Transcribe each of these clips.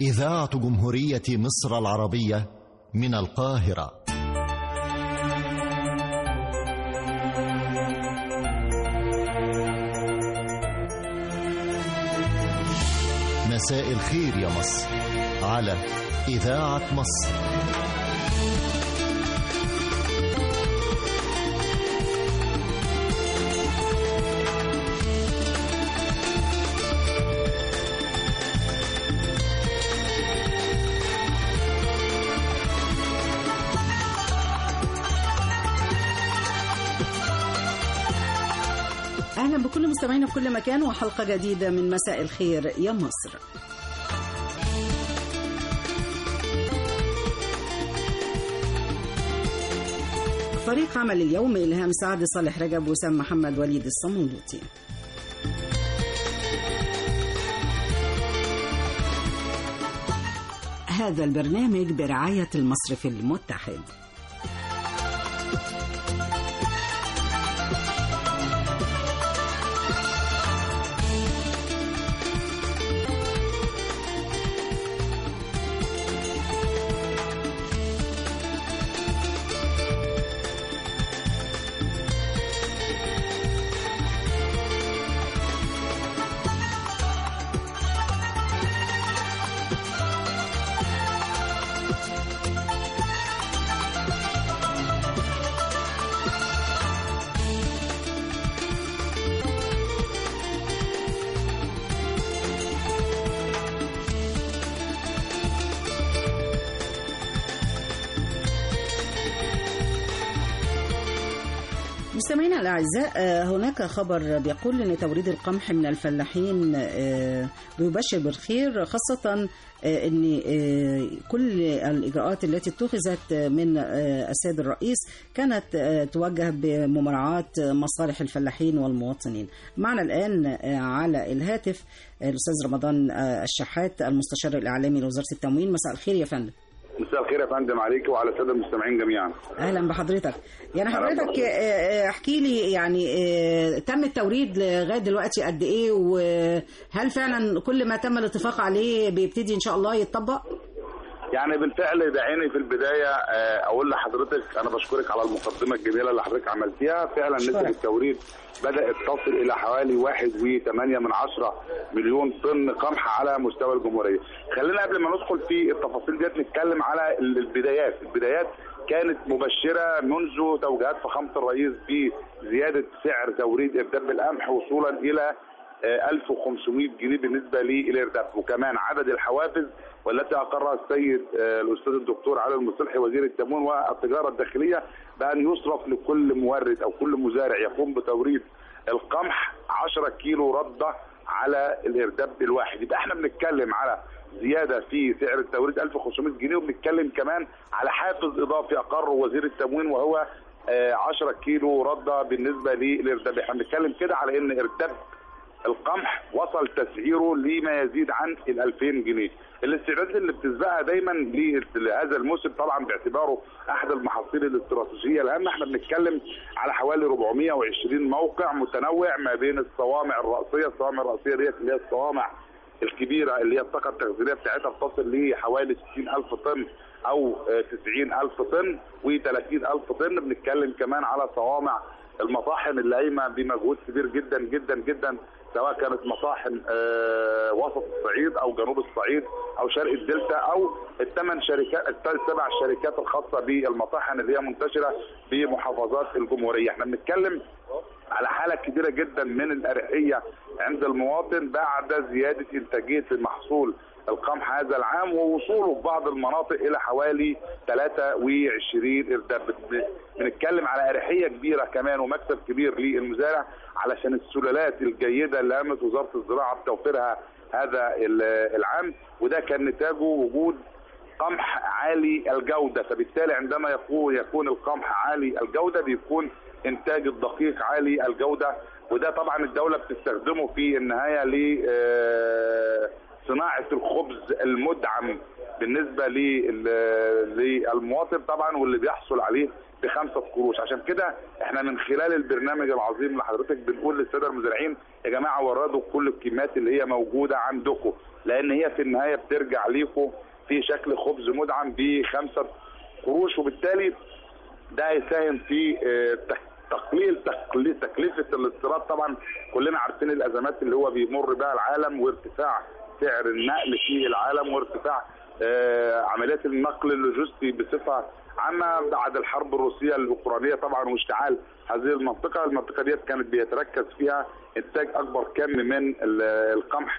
إذاعة جمهورية مصر العربية من القاهرة مساء الخير يا مصر على إذاعة مصر اهلا بكل مستمعينا في كل مكان وحلقه جديده من مساء الخير يا مصر فريق عمل اليوم إلهام سعد صالح رجب وسام محمد وليد الصمولوطي هذا البرنامج برعاية المصرف المتحد مستمعينا الاعزاء آه، هناك خبر بيقول ان توريد القمح من الفلاحين آه، بيبشر بالخير خاصه آه، ان آه، كل الاجراءات التي اتخذت من آه، السيد الرئيس كانت آه، توجه بمراعاه مصالح الفلاحين والمواطنين. معنا الان آه، على الهاتف آه، الاستاذ رمضان آه، الشحات المستشار الاعلامي لوزاره التموين مساء الخير يا فندم. مساء الخير يا فندم عليك وعلى الساده المستمعين جميعا. اهلا بحضرتك يعني أهلا حضرتك بحضرتك. آه، آه، احكي لي يعني آه، تم التوريد لغايه دلوقتي قد ايه وهل فعلا كل ما تم الاتفاق عليه بيبتدي ان شاء الله يتطبق يعني بالفعل دعيني في البدايه آه، اقول لحضرتك انا بشكرك على المقدمه الجميله اللي حضرتك عملتيها فعلا شكرا. نسبه التوريد بدات تصل الى حوالي 1.8 من عشرة مليون طن قمح على مستوى الجمهوريه. خلينا قبل ما ندخل في التفاصيل ديت نتكلم على البدايات، البدايات كانت مبشره منذ توجيهات فخامه الرئيس بزياده سعر توريد ارداب القمح وصولا الى آه، 1500 جنيه بالنسبه للارداب وكمان عدد الحوافز والتي اقرها السيد آه، الاستاذ الدكتور علي المصلحي وزير التموين والتجاره الداخليه بان يصرف لكل مورد او كل مزارع يقوم بتوريد القمح 10 كيلو رده على الارداب الواحد يبقى احنا بنتكلم على زياده في سعر التوريد 1500 جنيه وبنتكلم كمان على حافز اضافي اقره وزير التموين وهو آه، 10 كيلو رده بالنسبه للارداب احنا بنتكلم كده على ان ارداب القمح وصل تسعيره لما يزيد عن ال 2000 جنيه الاستعداد اللي بتسبقها دايما لهذا الموسم طبعا باعتباره احد المحاصيل الاستراتيجيه الهامه احنا بنتكلم على حوالي 420 موقع متنوع ما بين الصوامع الرئيسيه الصوامع الرئيسيه ديت اللي هي الصوامع الكبيره اللي هي الطاقه التخزينيه بتاعتها بتصل لحوالي 60000 طن او آه، 90000 طن و30000 طن بنتكلم كمان على صوامع المطاحن اللي قايمه بمجهود كبير جدا جدا جدا سواء كانت مطاحن آه، وسط الصعيد او جنوب الصعيد او شرق الدلتا او الثمان شركات السبع شركات الخاصه بالمطاحن اللي هي منتشره بمحافظات الجمهوريه احنا بنتكلم على حاله كبيره جدا من الاريحيه عند المواطن بعد زياده انتاجيه المحصول القمح هذا العام ووصوله في بعض المناطق الى حوالي 23 ارداب بن- بنتكلم على اريحيه كبيره كمان ومكسب كبير للمزارع علشان السلالات الجيده اللي قامت وزاره الزراعه بتوفيرها هذا ال- العام وده كان نتاجه وجود قمح عالي الجوده فبالتالي عندما يكون يكون القمح عالي الجوده بيكون انتاج الدقيق عالي الجوده وده طبعا الدوله بتستخدمه في النهايه ل آه، صناعه الخبز المدعم بالنسبه لل- للمواطن طبعا واللي بيحصل عليه بخمسه قروش عشان كده احنا من خلال البرنامج العظيم اللي حضرتك بنقول للساده المزارعين يا جماعه وردوا كل الكميات اللي هي موجوده عندكم لان هي في النهايه بترجع ليكم في شكل خبز مدعم بخمسه قروش وبالتالي ده هيساهم في آه، تك- تقليل تقليل تكلفه الاستيراد طبعا كلنا عارفين الازمات اللي هو بيمر بها العالم وارتفاع سعر النقل في العالم وارتفاع آه، عمليات النقل اللوجستي بصفه عامه بعد الحرب الروسيه الاوكرانيه طبعا واشتعال هذه المنطقه، المنطقه ديت كانت بيتركز فيها انتاج اكبر كم من ال- القمح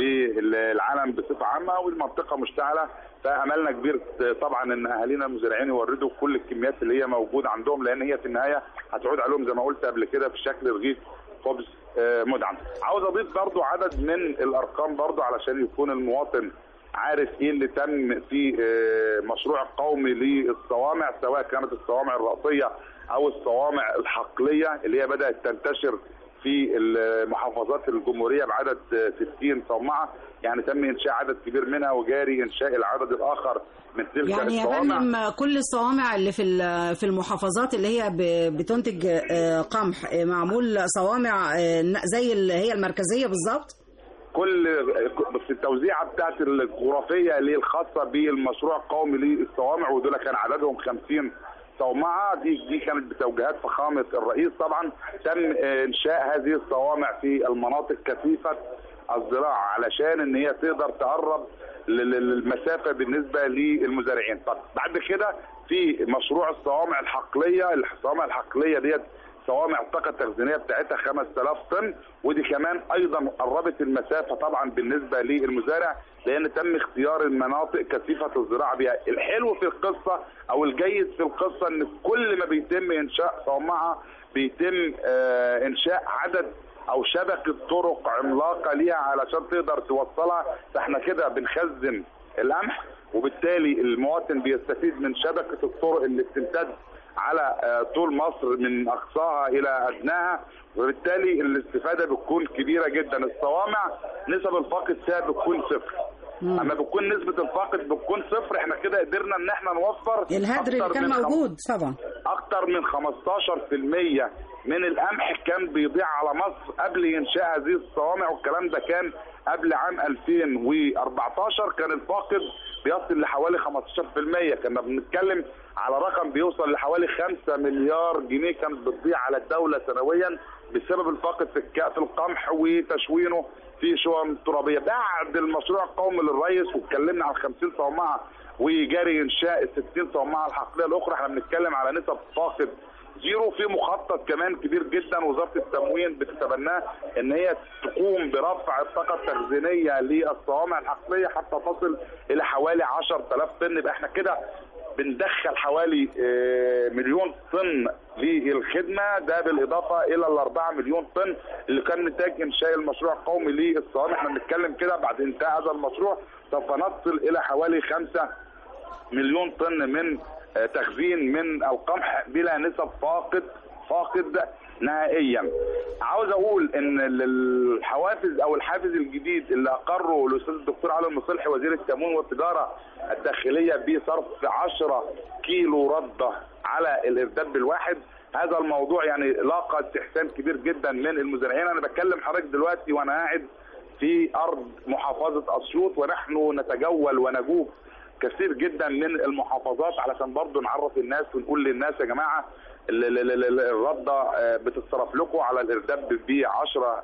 بالعالم بصفه عامه والمنطقه مشتعله فاملنا كبير طبعا ان اهالينا المزارعين يوردوا كل الكميات اللي هي موجوده عندهم لان هي في النهايه هتعود عليهم زي ما قلت قبل كده في شكل رغيف خبز آه، مدعم. عاوز اضيف برضو عدد من الارقام برضو علشان يكون المواطن عارف ايه اللي تم في آه، مشروع قومي للصوامع سواء كانت الصوامع الرأسية او الصوامع الحقلية اللي هي بدأت تنتشر في المحافظات الجمهورية بعدد آه، 60 صومعة يعني تم انشاء عدد كبير منها وجاري انشاء العدد الاخر من تلك يعني يا الصوامع فندم كل الصوامع اللي في ال- في المحافظات اللي هي ب- بتنتج آه، قمح آه، معمول صوامع آه، زي اللي هي المركزيه بالظبط كل في التوزيعه بتاعت الجغرافيه اللي هي الخاصه بالمشروع القومي للصوامع ودول كان عددهم 50 صومعه دي دي كانت بتوجيهات فخامه الرئيس طبعا تم آه، انشاء هذه الصوامع في المناطق كثيفه الزراعه علشان ان هي تقدر تقرب لل- للمسافه بالنسبه للمزارعين طب بعد كده في مشروع الصوامع الحقليه الصوامع الحقليه ديت صوامع الطاقه التخزينيه بتاعتها 5000 طن ودي كمان ايضا قربت المسافه طبعا بالنسبه للمزارع لان تم اختيار المناطق كثيفه الزراعه بها الحلو في القصه او الجيد في القصه ان كل ما بيتم انشاء صومعه بيتم آه انشاء عدد او شبكه طرق عملاقه ليها علشان تقدر توصلها فاحنا كده بنخزن القمح وبالتالي المواطن بيستفيد من شبكه الطرق اللي بتمتد على آه، طول مصر من اقصاها الى ادناها وبالتالي الاستفاده بتكون كبيره جدا الصوامع نسب الفاقد فيها بتكون صفر اما بتكون نسبه الفاقد بتكون صفر احنا كده قدرنا ان احنا نوفر الهدر اللي أكتر كان من خم- موجود طبعا اكتر من 15% من القمح كان بيضيع على مصر قبل انشاء هذه الصوامع والكلام ده كان قبل عام 2014 كان الفاقد بيصل لحوالي 15% كنا بنتكلم على رقم بيوصل لحوالي 5 مليار جنيه كانت بتضيع على الدولة سنويا بسبب الفاقد في الك- في القمح وتشوينه في شؤم ترابيه بعد المشروع القومي للرئيس واتكلمنا عن 50 صومعه وجاري انشاء ال 60 صومعه الحقليه الاخرى احنا بنتكلم على نسب فاقد زيرو في مخطط كمان كبير جدا وزاره التموين بتتبناه ان هي تقوم برفع الطاقه التخزينيه للصوامع الحقليه حتى تصل الى حوالي 10000 طن يبقى احنا كده بندخل حوالي آه، مليون طن للخدمه ده بالاضافه الى ال 4 مليون طن اللي كان نتاج انشاء المشروع القومي للصوامع احنا بنتكلم كده بعد انتهاء هذا المشروع سوف نصل الى حوالي 5 مليون طن من آه، تخزين من القمح بلا نسب فاقد فاقد نهائيا عاوز اقول ان ال- الحوافز او الحافز الجديد اللي اقره الاستاذ الدكتور علي المصلحي وزير التموين والتجاره الداخليه بصرف 10 كيلو رده على الارداب الواحد هذا الموضوع يعني لاقى استحسان كبير جدا من المزارعين انا بتكلم حضرتك دلوقتي وانا قاعد في ارض محافظه اسيوط ونحن نتجول ونجوب كثير جدا من المحافظات علشان برضو نعرف الناس ونقول للناس يا جماعه ال- ال- ال- ال- الرده آه، بتتصرف لكم على الارداب ب 10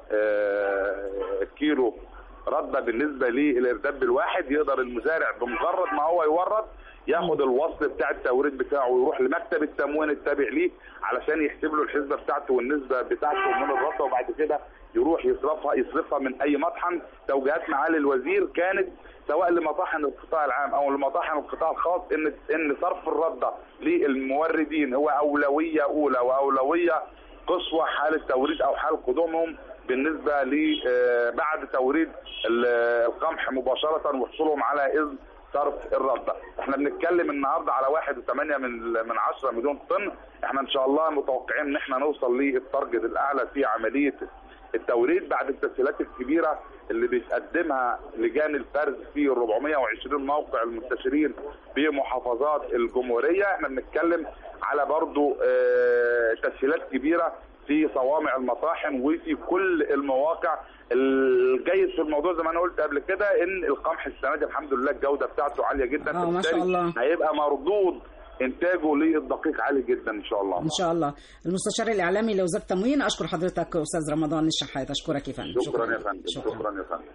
آه، كيلو رده بالنسبه للارداب الواحد يقدر المزارع بمجرد ما هو يورد ياخد الوصل بتاع التوريد بتاعه ويروح لمكتب التموين التابع ليه علشان يحسب له الحسبه بتاعته والنسبه بتاعته من الرده وبعد كده يروح يصرفها يصرفها من اي مطحن توجيهات معالي الوزير كانت سواء لمطاحن القطاع العام او لمطاحن القطاع الخاص ان ان صرف الرده للموردين هو اولويه اولى واولويه قصوى حال التوريد او حال قدومهم بالنسبه ل آه، بعد توريد ال- القمح مباشره وحصولهم على اذن صرف الرده احنا بنتكلم النهارده على واحد وثمانية من من 10 مليون طن احنا ان شاء الله متوقعين ان احنا نوصل للتارجت الاعلى في عمليه التوريد بعد التسهيلات الكبيره اللي بتقدمها لجان الفرز في 420 موقع المنتشرين بمحافظات الجمهوريه احنا بنتكلم على برضو آه، تسهيلات كبيره في صوامع المطاحن وفي كل المواقع الجيد في الموضوع زي ما انا قلت قبل كده ان القمح السنه دي الحمد لله الجوده بتاعته عاليه جدا آه، ما شاء فبالتالي الله. هيبقى مردود انتاجه للدقيق عالي جدا ان شاء الله ان شاء الله المستشار الاعلامي لوزاره التموين اشكر حضرتك استاذ رمضان الشحات اشكرك يا فندم شكرا يا فندم شكرا. شكرا يا فندم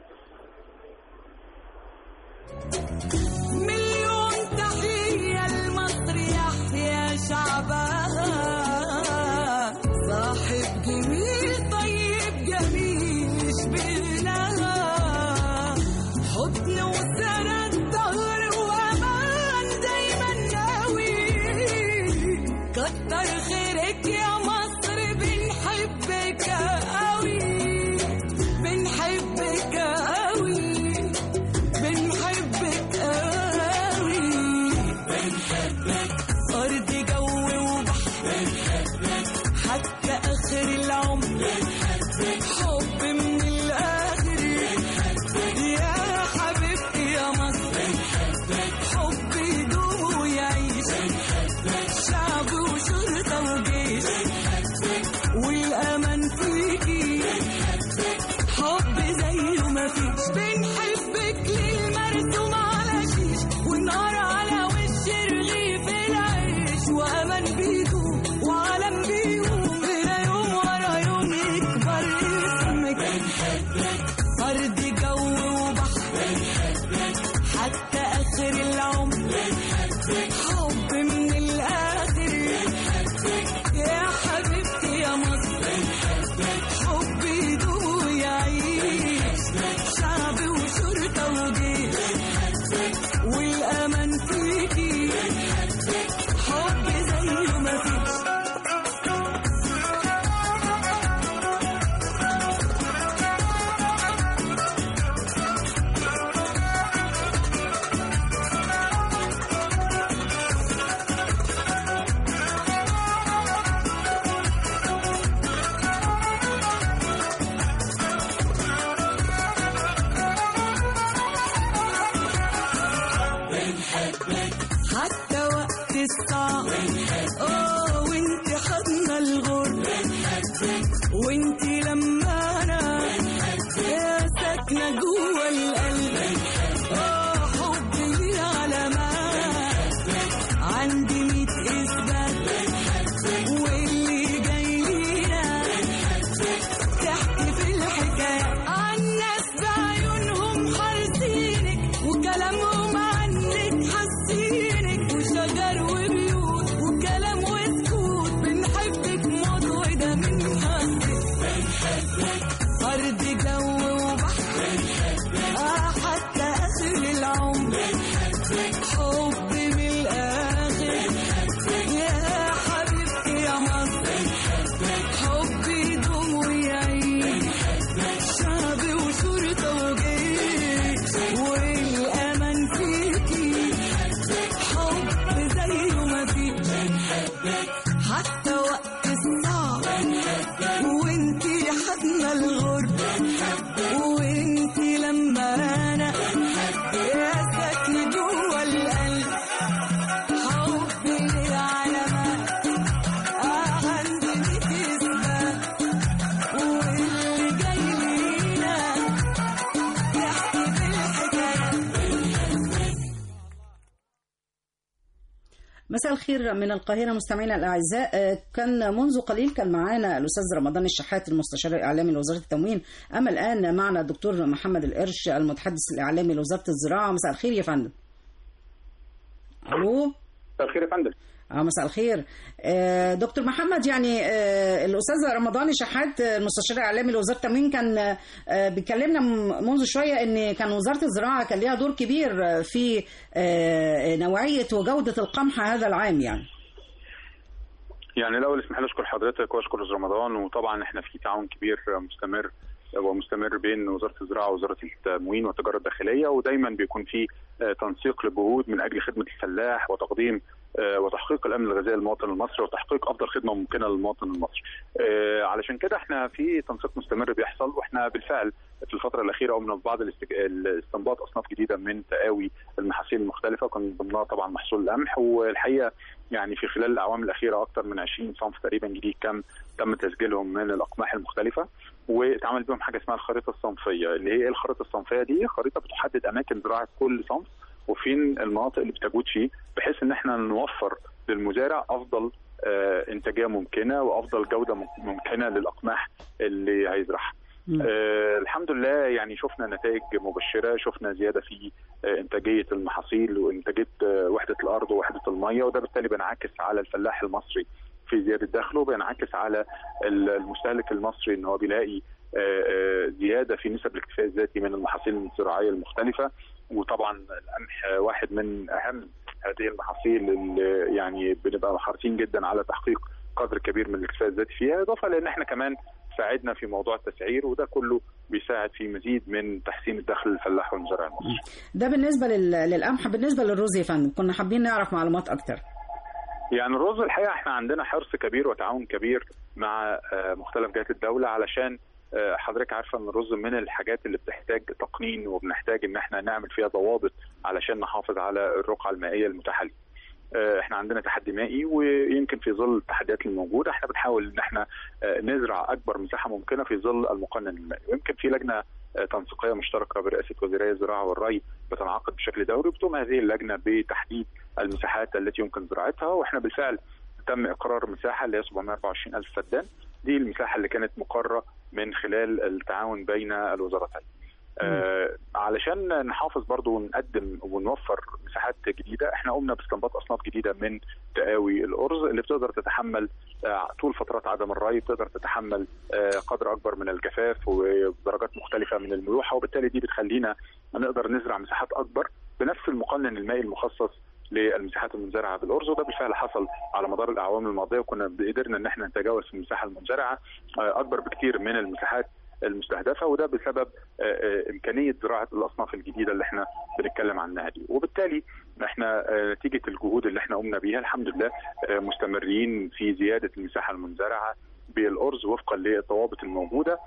مليون تحية لمصر يحيى شعبها صاحب جميل طيب جميل يشبهنا حضن وسند ظهر وأمان دايما ناوي كتر خيرك يا مصر بنحبك قوي بنحبك قوي بنحبك قوي بنحبك أرض جو وبحر بنحبك حتى آخر العمر بنحبك حب من الآخر بنحبك يا حبيبتي يا مصر بنحبك حب يدوم ويعيش بنحبك شعب وشرطة وجيش بنحبك والأمان فيكي حب زيه ما فيش بنحبك للمرسوم على شيش والنار على وش رغيف العيش وامان بيدوم وعالم بيقوم الى يوم ورا يوم يكبر اسمك بنحبك ارض جو وبحر بنحبك حتى اخر العمر بنحبك حب من الاخر بنحبك يا حبيبتي يا مصر بنحبك حب يدوم ويعيش شعب وشرطة وجيش والأمان فيكي حب زيه ما فيش حتى وقت الصعب اه وانت حضن الغر وانت لما انا يا ساكنه جوه القلب اه حبي ليه علامات عندي ميت اثبات واللي جاي لينا تحكي في الحكاية عن ناس بعيونهم حارسينك وكلامهم عنك حاسينك وشجر وبيوت وكلام وسكوت بنحبك موت وده من حقك أرض جو وبحر آه حتى آخر العمر حب من الآخر يا حبيبتي يا مصر حب يدوم ويعيش شعب وشرطة وجيش والأمان فيكي حب زيه ما فيش حتى وقت الصعب وانتي حضن الغرب وانتي لما انا يا ساكنة جوه القلب حبي للعلامات آه عندي ميت اثبات واللي جاي لينا يحكي في الحكايات مساء الخير من القاهرة مستمعينا الأعزاء آه، كان منذ قليل كان معانا الأستاذ رمضان الشحات المستشار الإعلامي لوزارة التموين أما الآن معنا الدكتور محمد القرش المتحدث الإعلامي لوزارة الزراعة مساء الخير يا فندم ألو مساء الخير يا فندم اه مساء الخير آه، دكتور محمد يعني آه، الاستاذ رمضان شحات آه، المستشار الاعلامي لوزاره التموين كان آه، بيكلمنا م- منذ شويه ان كان وزاره الزراعه كان ليها دور كبير آه، في آه، نوعيه وجوده القمح هذا العام يعني يعني الاول اسمح لي اشكر حضرتك واشكر استاذ رمضان وطبعا احنا في تعاون كبير مستمر ومستمر بين وزاره الزراعه ووزاره التموين والتجاره الداخليه ودايما بيكون في آه، تنسيق لجهود من اجل خدمه الفلاح وتقديم آه، وتحقيق الامن الغذائي للمواطن المصري وتحقيق افضل خدمه ممكنه للمواطن المصري. آه، علشان كده احنا في تنسيق مستمر بيحصل واحنا بالفعل في الفتره الاخيره قمنا ببعض الاستج- الاستنباط اصناف جديده من تقاوي المحاصيل المختلفه كان ضمنها طبعا محصول القمح والحقيقه يعني في خلال الاعوام الاخيره اكثر من 20 صنف تقريبا جديد كم تم تسجيلهم من الاقماح المختلفه واتعمل بهم حاجه اسمها الخريطه الصنفيه اللي هي إيه الخريطه الصنفيه دي خريطه بتحدد اماكن زراعه كل صنف وفين المناطق اللي بتجود فيه بحيث ان احنا نوفر للمزارع افضل آه، انتاجيه ممكنه وافضل جوده مم- ممكنه للاقماح اللي هيزرعها. مم. آه الحمد لله يعني شفنا نتائج مبشره شفنا زياده في آه انتاجيه المحاصيل وانتاجيه آه وحده الارض ووحده الميه وده بالتالي بينعكس على الفلاح المصري في زياده دخله بينعكس على ال- المستهلك المصري ان هو بيلاقي آه، آه، زياده في نسب الاكتفاء الذاتي من المحاصيل الزراعيه المختلفه وطبعا القمح واحد من اهم هذه المحاصيل اللي يعني بنبقى حريصين جدا على تحقيق قدر كبير من الاكتفاء الذاتي فيها اضافه لان احنا كمان ساعدنا في موضوع التسعير وده كله بيساعد في مزيد من تحسين الدخل للفلاح والمزارع المصري. ده بالنسبه لل- للقمح بالنسبه للرز يا فندم كنا حابين نعرف معلومات اكتر يعني الرز الحقيقه احنا عندنا حرص كبير وتعاون كبير مع آه، مختلف جهات الدوله علشان آه، حضرتك عارفه ان الرز من الحاجات اللي بتحتاج تقنين وبنحتاج ان احنا نعمل فيها ضوابط علشان نحافظ على الرقعه المائيه المتاحه ليه. آه، احنا عندنا تحدي مائي ويمكن في ظل التحديات الموجوده احنا بنحاول ان احنا آه، نزرع اكبر مساحه ممكنه في ظل المقنن المائي ويمكن في لجنه آه، تنسيقيه مشتركه برئاسه وزيري الزراعه والري بتنعقد بشكل دوري بتقوم هذه اللجنه بتحديد المساحات التي يمكن زراعتها واحنا بالفعل تم اقرار مساحه اللي هي 724 الف فدان دي المساحه اللي كانت مقرره من خلال التعاون بين الوزارتين آه علشان نحافظ برضو ونقدم ونوفر مساحات جديده احنا قمنا باستنباط اصناف جديده من تقاوي الارز اللي بتقدر تتحمل آه طول فترات عدم الري بتقدر تتحمل آه قدر اكبر من الجفاف ودرجات مختلفه من الملوحه وبالتالي دي بتخلينا نقدر نزرع مساحات اكبر بنفس المقنن المائي المخصص للمساحات المزرعه بالارز وده بالفعل حصل على مدار الاعوام الماضيه وكنا قدرنا ان احنا نتجاوز في المساحه المزرعه آه اكبر بكتير من المساحات المستهدفه وده بسبب آه، آه، امكانيه زراعه الاصناف الجديده اللي احنا بنتكلم عنها دي وبالتالي احنا آه، نتيجه الجهود اللي احنا قمنا بيها الحمد لله آه، مستمرين في زياده المساحه المنزرعه بالارز وفقا للضوابط الموجوده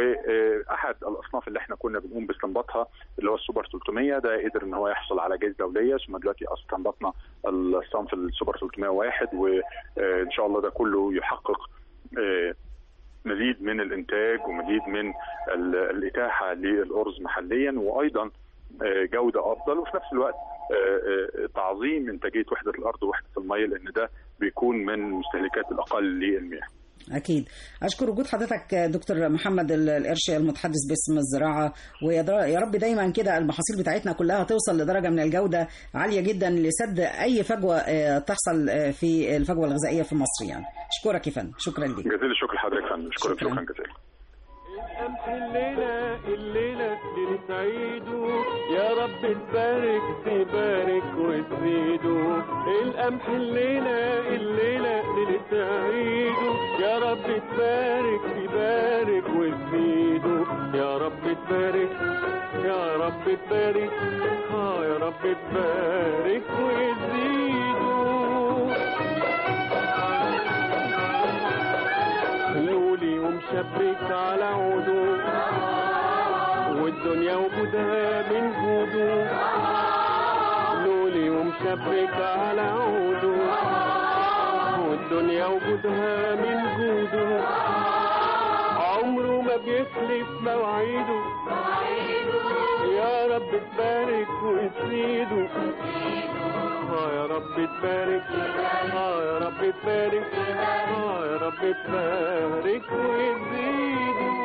واحد الاصناف اللي احنا كنا بنقوم باستنباطها اللي هو السوبر 300 ده قدر ان هو يحصل على جائزه دوليه ثم دلوقتي استنبطنا الصنف السوبر 301 وان شاء الله ده كله يحقق آه، مزيد من الانتاج ومزيد من ال- الاتاحه للارز محليا وايضا آه، جوده افضل وفي نفس الوقت آه، آه، تعظيم انتاجيه وحده الارض ووحده الميه لان ده بيكون من المستهلكات الاقل للمياه. اكيد اشكر وجود حضرتك دكتور محمد ال- القرشي المتحدث باسم الزراعه ويا در- يا رب دايما كده المحاصيل بتاعتنا كلها توصل لدرجه من الجوده عاليه جدا لسد اي فجوه آه، تحصل آه، في الفجوه الغذائيه في مصر يعني اشكرك يا فندم شكرا لك جزيل الشكر لحضرتك يا فندم اشكرك شكراً. شكرا جزيلا. القمح الليلة الليلة لنسعيده يا رب تبارك تبارك وتزيده القمح الليلة الليلة لنسعيده يا رب تبارك تبارك وتزيده يا رب تبارك يا رب تبارك اه يا رب تبارك وتزيده لولي ومشبك على عوده والدنيا وجودها من جوده لولي ومشبك على عوده والدنيا وجودها من جوده عمره ما بيخلف مواعيده يا رب تبارك وتزيده اه يا رب تبارك اه يا رب تبارك اه يا رب تبارك وتزيده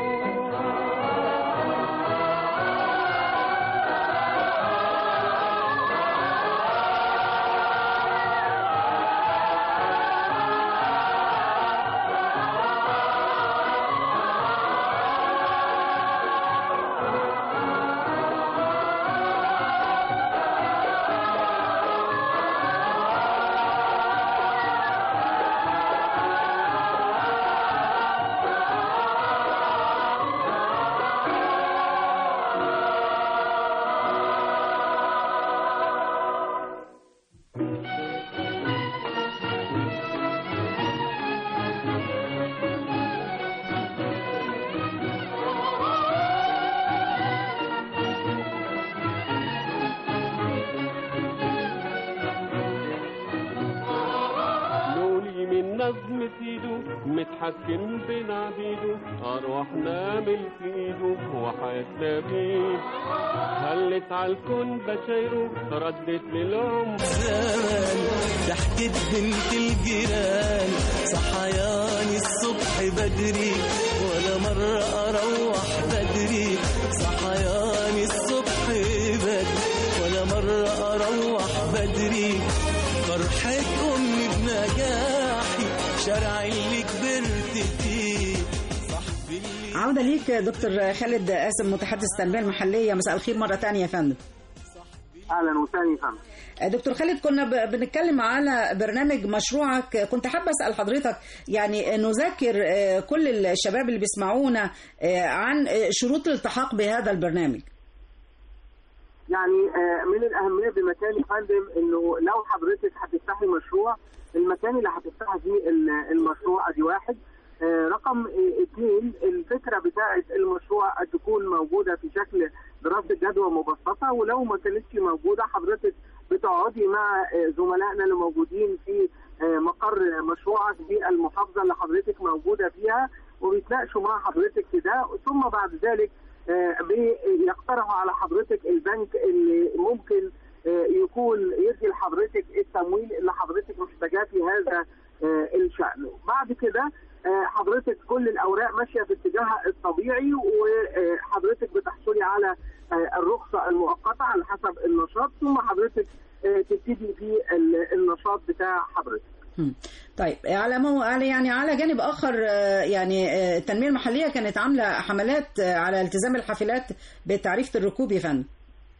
النظم سيده متحكم بين عبيده أرواحنا ملك إيده وحياتنا بيه هلت عالكون بشايره ردت للعمر زمان ضحكت بنت الجيران صحياني الصبح بدري ولا مرة أروح بدري صحياني الصبح بدري ولا مرة أروح بدري فرحة أمي بنجاحي شارع اللي كبرت فيه صاحبي اللي عودة ليك دكتور خالد قاسم متحدث التنمية المحلية مساء الخير مرة تانية يا فندم اهلا وسهلا يا فندم دكتور خالد كنا ب- بنتكلم على برنامج مشروعك كنت حابة أسأل حضرتك يعني نذكر آه، كل الشباب اللي بيسمعونا آه، عن آه، شروط الالتحاق بهذا البرنامج يعني آه، من الاهميه بمكان يا فندم انه لو حضرتك هتفتحي مشروع المكان اللي هتفتحي فيه ال- المشروع ادي واحد آه، رقم آه، اثنين الفكره بتاعه المشروع أن تكون موجوده في شكل دراسه جدوى مبسطه ولو ما كانتش موجوده حضرتك بتقعدي مع آه، زملائنا اللي موجودين في آه، مقر مشروعك بالمحافظه اللي حضرتك موجوده فيها وبيتناقشوا مع حضرتك في ده ثم بعد ذلك آه، بيقترحوا على حضرتك البنك اللي ممكن آه، يكون يدي لحضرتك التمويل اللي حضرتك محتاجاه في هذا آه، الشأن بعد كده آه، حضرتك كل الأوراق ماشية في اتجاهها الطبيعي وحضرتك بتحصلي على آه، الرخصة المؤقتة على حسب النشاط ثم حضرتك آه، تبتدي في ال- النشاط بتاع حضرتك مم. طيب على مو على يعني على جانب اخر آه، يعني آه، التنميه المحليه كانت عامله حملات آه، على التزام الحافلات بتعريفه الركوب يا فندم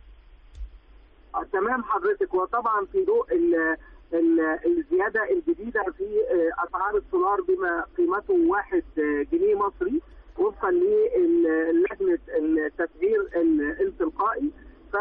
آه، تمام حضرتك وطبعا في ضوء ال- ال- الزياده الجديده في آه، اسعار السولار بما قيمته واحد آه، جنيه مصري وفقا للجنه التسعير ال- التلقائي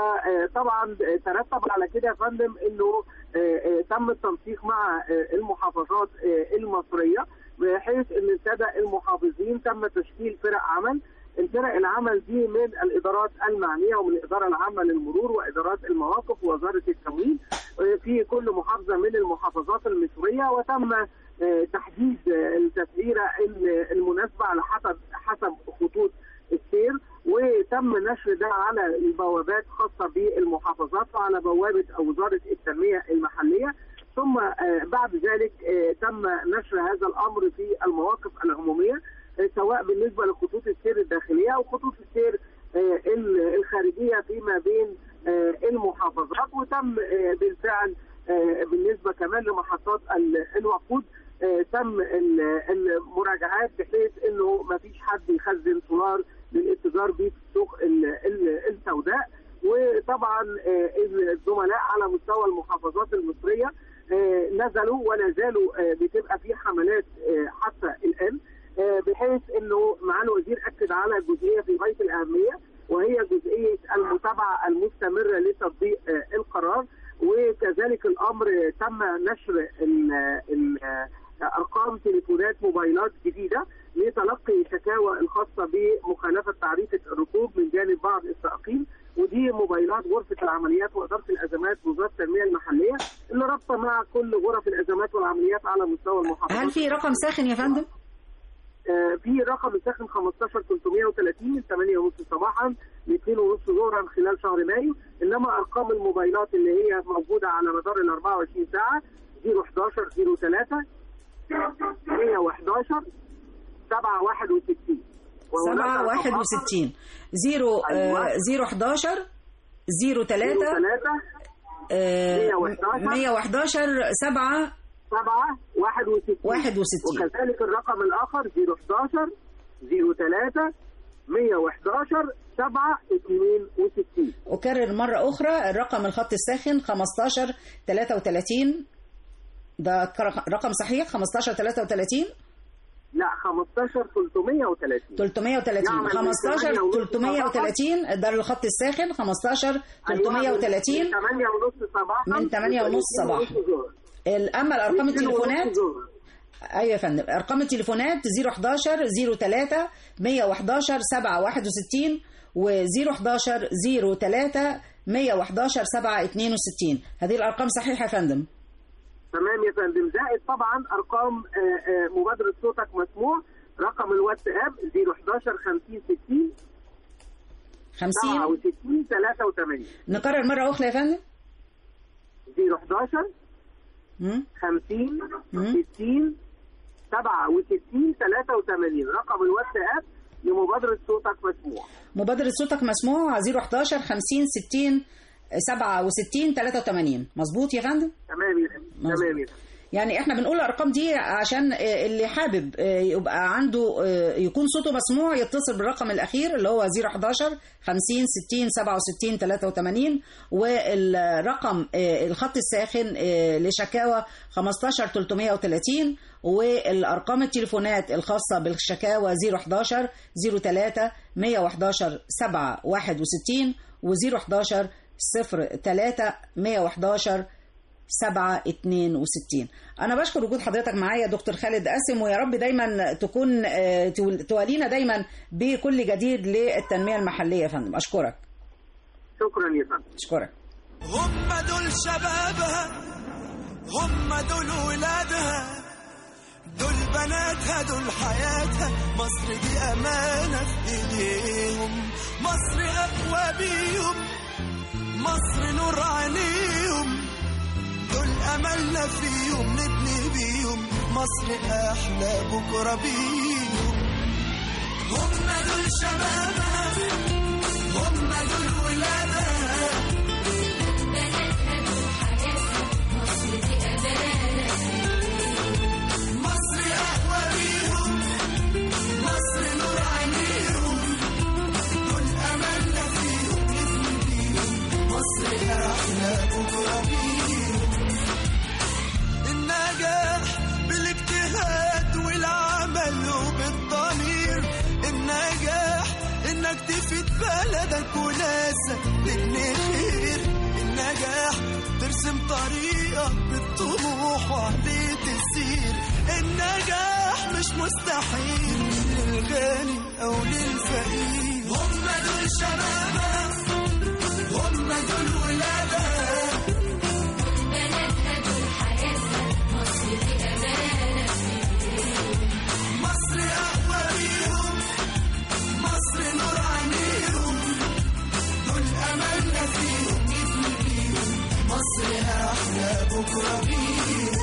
فطبعا ترتب على كده يا فندم انه آه، آه، تم التنسيق مع آه، المحافظات آه، المصريه بحيث ان الساده المحافظين تم تشكيل فرق عمل الفرق العمل دي من الادارات المعنيه ومن الاداره العامه للمرور وادارات المواقف ووزاره التموين آه، في كل محافظه من المحافظات المصريه وتم آه، تحديد آه، التسعيره ال- المناسبه على حسب حسب خطوط السير وتم نشر ده على البوابات خاصه بالمحافظات وعلى بوابه وزاره التنميه المحليه ثم آه، بعد ذلك آه، تم نشر هذا الامر في المواقف العموميه آه، سواء بالنسبه لخطوط السير الداخليه او خطوط السير آه، ال- الخارجيه فيما بين آه، المحافظات وتم آه، بالفعل آه، بالنسبه كمان لمحطات ال- الوقود آه، تم ال- المراجعات بحيث انه ما فيش حد يخزن سولار للاتجار به في السوق ال- ال- السوداء وطبعا آه، الزملاء على مستوى المحافظات المصريه آه، نزلوا ولا زالوا آه، بتبقى في حملات آه، حتى الان آه، بحيث انه معالي الوزير اكد على جزئيه في غايه الاهميه وهي جزئيه المتابعه المستمره لتطبيق آه، القرار وكذلك الامر آه، تم نشر ال- ال- آه، ارقام تليفونات موبايلات جديده لتلقي شكاوى الخاصه بمخالفه تعريفه الركوب من جانب بعض السائقين ودي موبايلات غرفه العمليات واداره الازمات بوزاره التنميه المحليه اللي رابطه مع كل غرف الازمات والعمليات على مستوى المحافظات هل في رقم ساخن يا فندم آه، في رقم الساخن 15 330 من 8 ونص صباحا ل 2 ونص ظهرا خلال شهر مايو انما ارقام الموبايلات اللي هي موجوده على مدار ال 24 ساعه 011 03 111 761 سبعة واحد وستين زيرو آه، زيرو حداشر زيرو تلاتة 3 مية وحداشر سبعة 7 61 واحد وستين وكذلك الرقم الاخر 011 03 111 762 أكرر مرة أخرى الرقم الخط الساخن 15 33 ده كر- رقم صحيح 15 33 لا 15 330 330 نعم، 15 من 330 ده الخط الساخن 15 330 من 8 ونص صباحا من 8 ونص صباحا. ال- اما الارقام التليفونات ايوه يا فندم ارقام التليفونات 011 03 111 761 و 011 03 111 762 هذه الارقام صحيحه يا فندم تمام يا فندم زائد طبعا ارقام آه، آه، مبادره صوتك مسموع رقم الواتساب 011 50 60 50 67 83 نكرر مرة أخرى يا فندم 011 مم. 50 مم. 60 67 83 رقم الواتساب لمبادره صوتك مسموع مبادرة صوتك مسموع 011 50 60 67 83 مظبوط يا فندم تمام يا فندم مظبوط. تمام يا فندم يعني احنا بنقول الارقام دي عشان آه، اللي حابب آه، يبقى عنده آه، يكون صوته مسموع يتصل بالرقم الاخير اللي هو 011 50 60 67 83 والرقم آه، الخط الساخن آه، لشكاوى 15 330 والارقام التليفونات الخاصه بالشكاوى 011 03 111 7 61 و011 03 111 سبعة اتنين وستين أنا بشكر وجود حضرتك معايا دكتور خالد قاسم ويا رب دايما تكون آه، تول- توالينا دايما بكل جديد للتنمية المحلية يا فندم أشكرك شكرا يا فندم أشكرك هم دول شبابها هم دول ولادها دول بناتها دول حياتها مصر دي أمانة في إيديهم مصر أقوى بيهم مصر نور عينيهم دول أملنا فيهم نبني بيهم مصر أحلى بكرة بيهم هم دول شبابها هم دول ولادها مصر أقوى بيهم مصر نور عينيهم دول أملنا فيهم نبني بيهم مصر أحلى بكرة بيهم النجاح بالاجتهاد والعمل وبالضمير النجاح انك تفيد بلدك وناسك تبني خير النجاح ترسم طريقك بالطموح وعليه تسير النجاح مش مستحيل للغني او للفقير هم دول شبابها هم دول ولادها مصر أقوى بيهم مصر نور عينيهم دول أملنا فيهم نبني بيهم مصر أحلى بكرة بيهم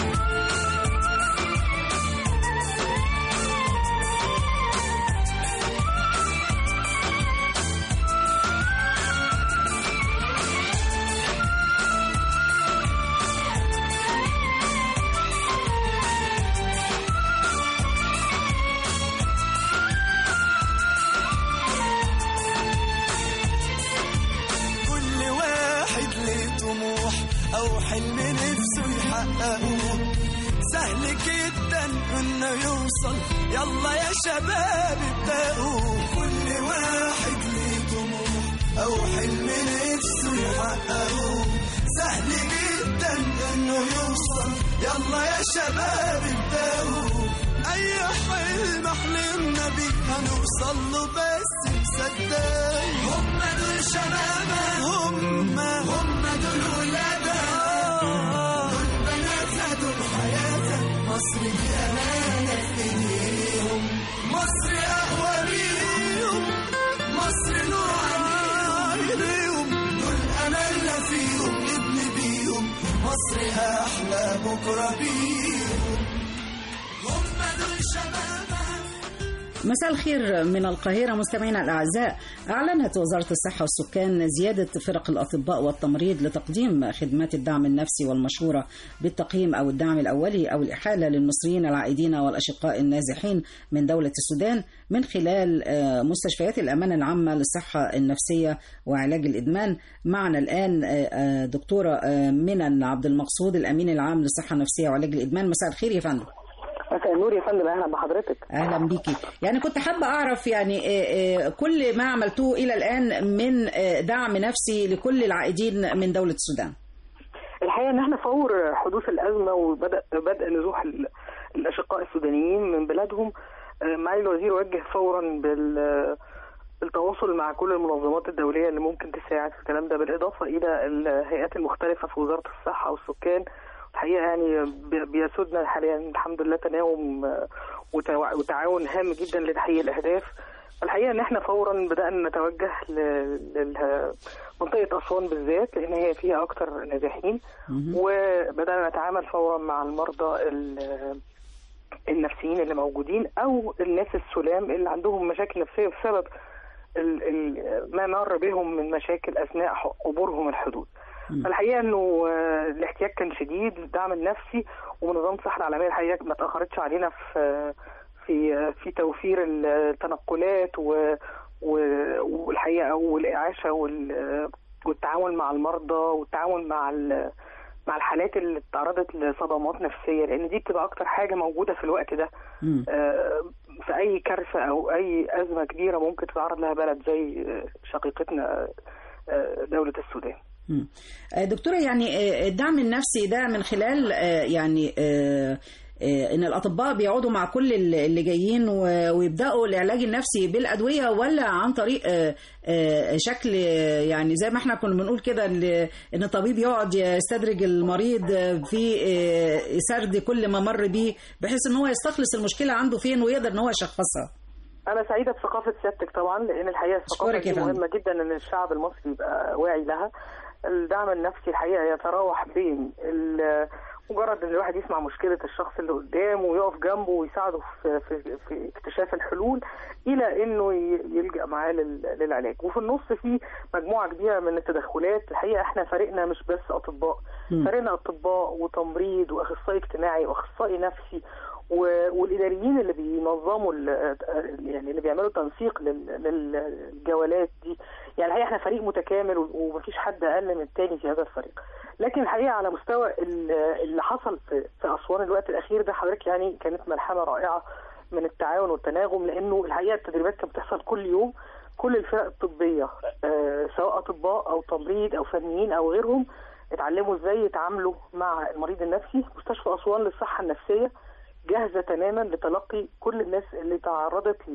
كل واحد ليه طموح او حلم نفسه يحققه سهل جدا انه يوصل يلا يا شباب ابدأوا كل واحد ليه طموح او حلم نفسه يحققه سهل جدا انه يوصل يلا يا شباب ابدأوا اي حلم حلمنا بيه هنوصل له بس مصدق هم دول شبابها هم هم دول ولادها دول بناتها دول حياتها مصر دي امانه في ايديهم مصر اقوى بيهم مصر نور عينيهم دول املنا فيهم نبني بيهم مصر احلى بكره بيهم هم دول شبابها مساء الخير من القاهرة مستمعينا الأعزاء أعلنت وزارة الصحة والسكان زيادة فرق الأطباء والتمريض لتقديم خدمات الدعم النفسي والمشورة بالتقييم أو الدعم الأولي أو الإحالة للمصريين العائدين والأشقاء النازحين من دولة السودان من خلال آه، مستشفيات الأمانة العامة للصحة النفسية وعلاج الإدمان معنا الآن آه، آه، دكتورة آه، منن عبد المقصود الأمين العام للصحة النفسية وعلاج الإدمان مساء الخير يا فندم مساء النور يا فندم اهلا بحضرتك اهلا بيكي يعني كنت حابه اعرف يعني آه، آه، كل ما عملتوه الى الان من آه، دعم نفسي لكل العائدين من دوله السودان الحقيقه ان احنا فور حدوث الازمه وبدا بدء نزوح ال- الاشقاء السودانيين من بلادهم آه، معالي الوزير وجه فورا بال بالتواصل مع كل المنظمات الدوليه اللي ممكن تساعد في الكلام ده بالاضافه الى الهيئات المختلفه في وزاره الصحه والسكان الحقيقه يعني بي- بيسودنا حاليا الحمد لله تناوم آه، وتوا- وتعاون هام جدا لتحقيق الاهداف الحقيقه ان احنا فورا بدانا نتوجه لمنطقه اسوان بالذات لان هي فيها اكثر نازحين وبدانا نتعامل فورا مع المرضى ال- النفسيين اللي موجودين او الناس السلام اللي عندهم مشاكل نفسيه بسبب ال ال ما مر بهم من مشاكل اثناء ح- عبورهم الحدود. فالحقيقه انه آه، الاحتياج كان شديد الدعم النفسي ومنظمه الصحه العالميه الحقيقه ما تاخرتش علينا في في في توفير التنقلات و و- والحقيقه والاعاشه وال- والتعاون مع المرضى والتعاون مع ال- مع الحالات اللي تعرضت لصدمات نفسيه لان دي بتبقى اكتر حاجه موجوده في الوقت ده مم. آه، في اي كارثه او اي ازمه كبيره ممكن تتعرض لها بلد زي آه، شقيقتنا آه، دوله السودان مم. آه، دكتورة يعني آه، الدعم النفسي ده من خلال آه، يعني آه، آه، ان الاطباء بيقعدوا مع كل اللي اللي جايين و- ويبداوا العلاج النفسي بالادويه ولا عن طريق آه، آه، شكل آه، يعني زي ما احنا كنا بنقول كده ان إن الطبيب يقعد يستدرج المريض آه، في آه، سرد كل ما مر بيه بحيث ان هو يستخلص المشكله عنده فين ويقدر ان هو يشخصها انا سعيده بثقافه سيادتك طبعا لان الحقيقه الثقافه أشكرك يا دي فندم. مهمه جدا ان الشعب المصري يبقى واعي لها الدعم النفسي الحقيقه يتراوح بين ال- مجرد ان الواحد يسمع مشكله الشخص اللي قدامه ويقف جنبه ويساعده في, في, في اكتشاف الحلول الى انه ي- يلجا معاه لل- للعلاج وفي النص في مجموعه كبيره من التدخلات الحقيقه احنا فريقنا مش بس اطباء مم. فريقنا اطباء وتمريض واخصائي اجتماعي واخصائي نفسي و- والاداريين اللي بينظموا ال- يعني اللي بيعملوا تنسيق لل- للجولات دي يعني الحقيقه احنا فريق متكامل و- ومفيش حد اقل من التاني في هذا الفريق لكن الحقيقه على مستوى ال- اللي حصل في في اسوان الوقت الاخير ده حضرتك يعني كانت ملحمه رائعه من التعاون والتناغم لانه الحقيقه التدريبات كانت بتحصل كل يوم كل الفرق الطبيه آه، سواء اطباء او تمريض او فنيين او غيرهم اتعلموا ازاي يتعاملوا مع المريض النفسي مستشفى اسوان للصحه النفسيه جاهزه تماما لتلقي كل الناس اللي تعرضت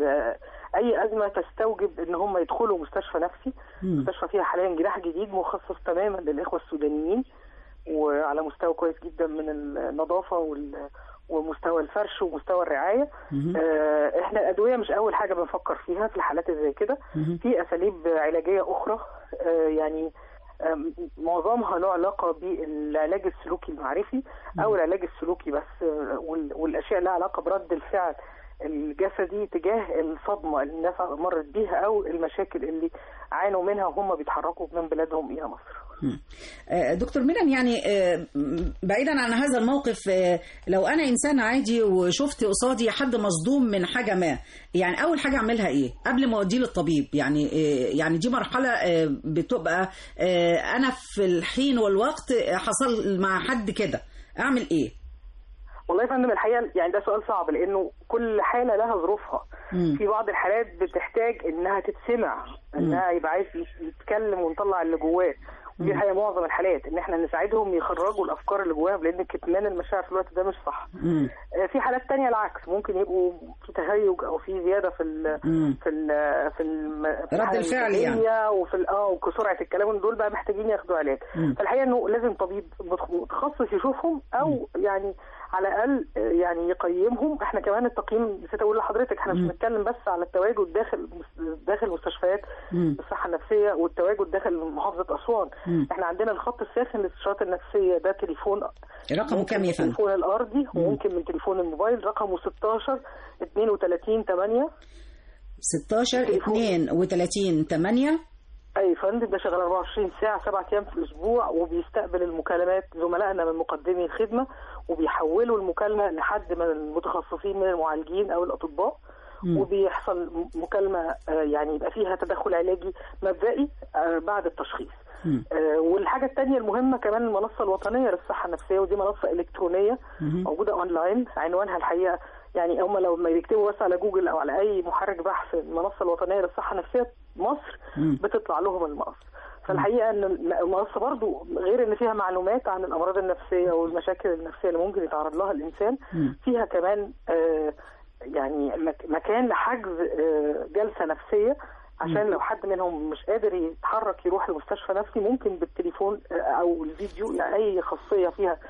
لاي ازمه تستوجب ان هم يدخلوا مستشفى نفسي مم. مستشفى فيها حاليا جناح جديد مخصص تماما للاخوه السودانيين وعلى مستوى كويس جدا من النظافه وال ومستوى الفرش ومستوى الرعايه مهم. آه، احنا الادويه مش اول حاجه بنفكر فيها في الحالات اللي زي كده مهم. في اساليب علاجيه اخرى آه، يعني آم، معظمها له علاقه بالعلاج السلوكي المعرفي او العلاج السلوكي بس آه، وال- والاشياء لها علاقه برد الفعل الجسدي تجاه الصدمه اللي الناس مرت بيها او المشاكل اللي عانوا منها وهم بيتحركوا من بلادهم الى مصر. مم. آه، دكتور ميران يعني آه، م- بعيدا عن هذا الموقف آه، لو انا انسان عادي وشفت قصادي حد مصدوم من حاجه ما يعني اول حاجه اعملها ايه قبل ما اوديه للطبيب يعني آه، يعني دي مرحله آه، بتبقى آه، انا في الحين والوقت آه، حصل مع حد كده اعمل ايه والله يا فندم الحقيقه يعني ده سؤال صعب لانه كل حاله لها ظروفها مم. في بعض الحالات بتحتاج انها تتسمع انها يبقى عايز يتكلم ونطلع اللي جواه ودي الحقيقه معظم الحالات ان احنا نساعدهم يخرجوا الافكار اللي جواهم لان كتمان المشاعر في الوقت ده مش صح مم. آه، في حالات تانية العكس ممكن يبقوا في تهيج او في زياده في ال مم. في ال في الم- في رد الحالة الفعل يعني. المزاجية وفي ال- اه وسرعه الكلام دول بقى محتاجين ياخدوا علاج مم. فالحقيقه انه لازم طبيب متخ- متخصص يشوفهم او يعني على الاقل آه، يعني يقيمهم احنا كمان التقييم نسيت اقول لحضرتك احنا مش مم. بنتكلم بس على التواجد داخل داخل مستشفيات مم. الصحه النفسيه والتواجد داخل محافظه اسوان مم. احنا عندنا الخط الساخن للاستشارات النفسيه ده تليفون رقمه ممكن كام يا من فندم التليفون الارضي وممكن من تليفون الموبايل رقمه 16 32 8 16 تليفون. 32 8 اي فندم ده شغال 24 ساعه سبعة ايام في الاسبوع وبيستقبل المكالمات زملائنا من مقدمي الخدمه وبيحولوا المكالمه لحد من المتخصصين من المعالجين او الاطباء مم. وبيحصل م- مكالمه آه، يعني يبقى فيها تدخل علاجي مبدئي آه، بعد التشخيص مم. آه، والحاجه الثانيه المهمه كمان المنصه الوطنيه للصحه النفسيه ودي منصه الكترونيه مهم. موجوده اونلاين عنوانها الحقيقه يعني هم لو ما بيكتبوا بس على جوجل او على اي محرك بحث المنصه الوطنيه للصحه النفسيه مصر مم. بتطلع لهم المنصه فالحقيقه ان المنصه برضو غير ان فيها معلومات عن الامراض النفسيه والمشاكل النفسيه اللي ممكن يتعرض لها الانسان مم. فيها كمان آه، يعني مك- مكان لحجز آه، جلسه نفسيه عشان لو حد منهم مش قادر يتحرك يروح لمستشفى نفسي ممكن بالتليفون آه، او الفيديو يعني اي خاصيه فيها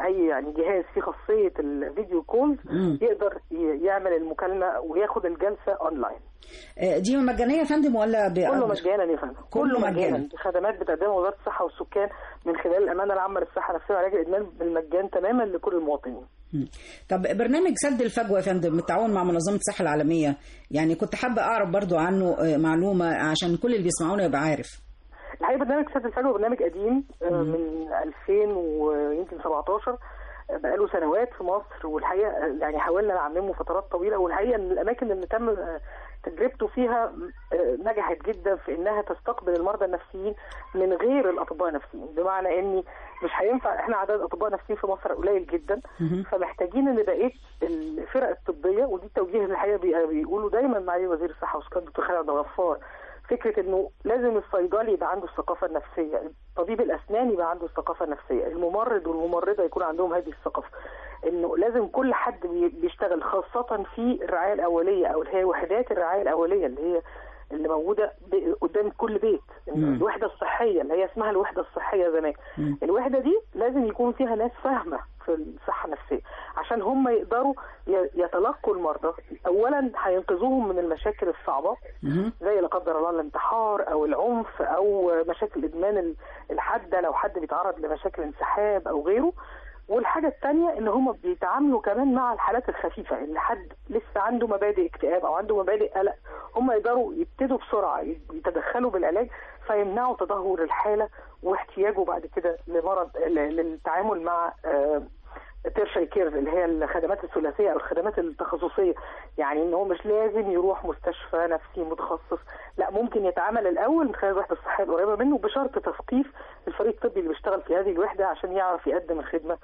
اي يعني جهاز فيه خاصيه الفيديو كولز مم. يقدر ي- يعمل المكالمه وياخد الجلسه اونلاين آه، دي مجانيه يا فندم ولا ب... كله مجانا يا فندم كله مجانا. خدمات بتقدمها وزاره الصحه والسكان من خلال الامانه العامه للصحه النفسيه وعلاج الادمان بالمجان تماما لكل المواطنين مم. طب برنامج سد الفجوه يا فندم بالتعاون مع منظمه الصحه العالميه يعني كنت حابه اعرف برضو عنه آه، معلومه عشان كل اللي بيسمعونا يبقى عارف الحقيقه برنامج سد الفجوه برنامج قديم آه، من 2000 ويمكن 17 آه، بقاله سنوات في مصر والحقيقه آه، يعني حاولنا نعممه فترات طويله والحقيقه ان الاماكن اللي تم آه، تجربته فيها آه، نجحت جدا في انها تستقبل المرضى النفسيين من غير الاطباء النفسيين بمعنى اني مش هينفع احنا عدد اطباء نفسيين في مصر قليل جدا مهم. فمحتاجين ان بقيه الفرق الطبيه ودي التوجيه اللي الحقيقه بي- بيقولوا دايما معالي وزير الصحه والسكان دكتور خالد عبد الغفار فكره انه لازم الصيدلي يبقى عنده الثقافه النفسيه، طبيب الاسنان يبقى عنده الثقافه النفسيه، الممرض والممرضه يكون عندهم هذه الثقافه. انه لازم كل حد بي- بيشتغل خاصه في الرعايه الاوليه او اللي هي وحدات الرعايه الاوليه اللي هي اللي موجوده ب- قدام كل بيت إنه مم. الوحده الصحيه اللي هي اسمها الوحده الصحيه زمان مم. الوحده دي لازم يكون فيها ناس فاهمه في الصحه النفسيه عشان هم يقدروا ي- يتلقوا المرضى اولا هينقذوهم من المشاكل الصعبه مهم. زي لا قدر الله الانتحار او العنف او مشاكل الادمان ال- الحاده لو حد بيتعرض لمشاكل انسحاب او غيره والحاجة التانية ان هم بيتعاملوا كمان مع الحالات الخفيفة اللي حد لسه عنده مبادئ اكتئاب او عنده مبادئ قلق هم يقدروا يبتدوا بسرعة يتدخلوا بالعلاج فيمنعوا تدهور الحالة واحتياجه بعد كده لمرض ل- للتعامل مع آه، تيرشري كير اللي هي الخدمات الثلاثيه او الخدمات التخصصيه يعني ان هو مش لازم يروح مستشفى نفسي متخصص لا ممكن يتعامل الاول من خلال الوحده الصحيه القريبه منه بشرط تثقيف الفريق الطبي اللي بيشتغل في هذه الوحده عشان يعرف يقدم الخدمه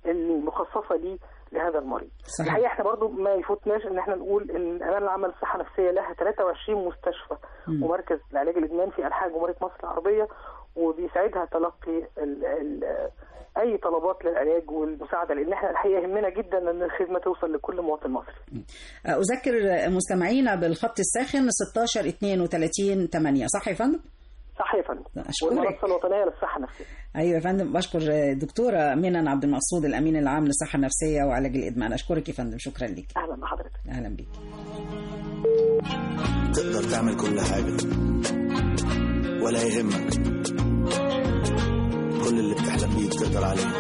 المخصصه ليه لهذا المريض. صحيح. الحقيقه احنا برضو ما يفوتناش ان احنا نقول ان الامانه العامه للصحه النفسيه لها 23 مستشفى مم. ومركز لعلاج الادمان في انحاء جمهوريه مصر العربيه وبيساعدها تلقي ال ال اي طلبات للعلاج والمساعده لان احنا الحقيقه يهمنا جدا ان الخدمه توصل لكل مواطن مصري. أذكر مستمعينا بالخط الساخن 16 32 8 صح يا فندم؟ صح يا فندم. أشكرك. والمنصه الوطنيه للصحه النفسيه. أيوة يا فندم بشكر دكتورة منن عبد المقصود الأمين العام للصحة النفسية وعلاج الإدمان أشكرك يا فندم شكرا لك اهلا بحضرتك. أهلا بك تقدر تعمل كل حاجة ولا يهمك كل اللي بتحلم بيه تقدر عليه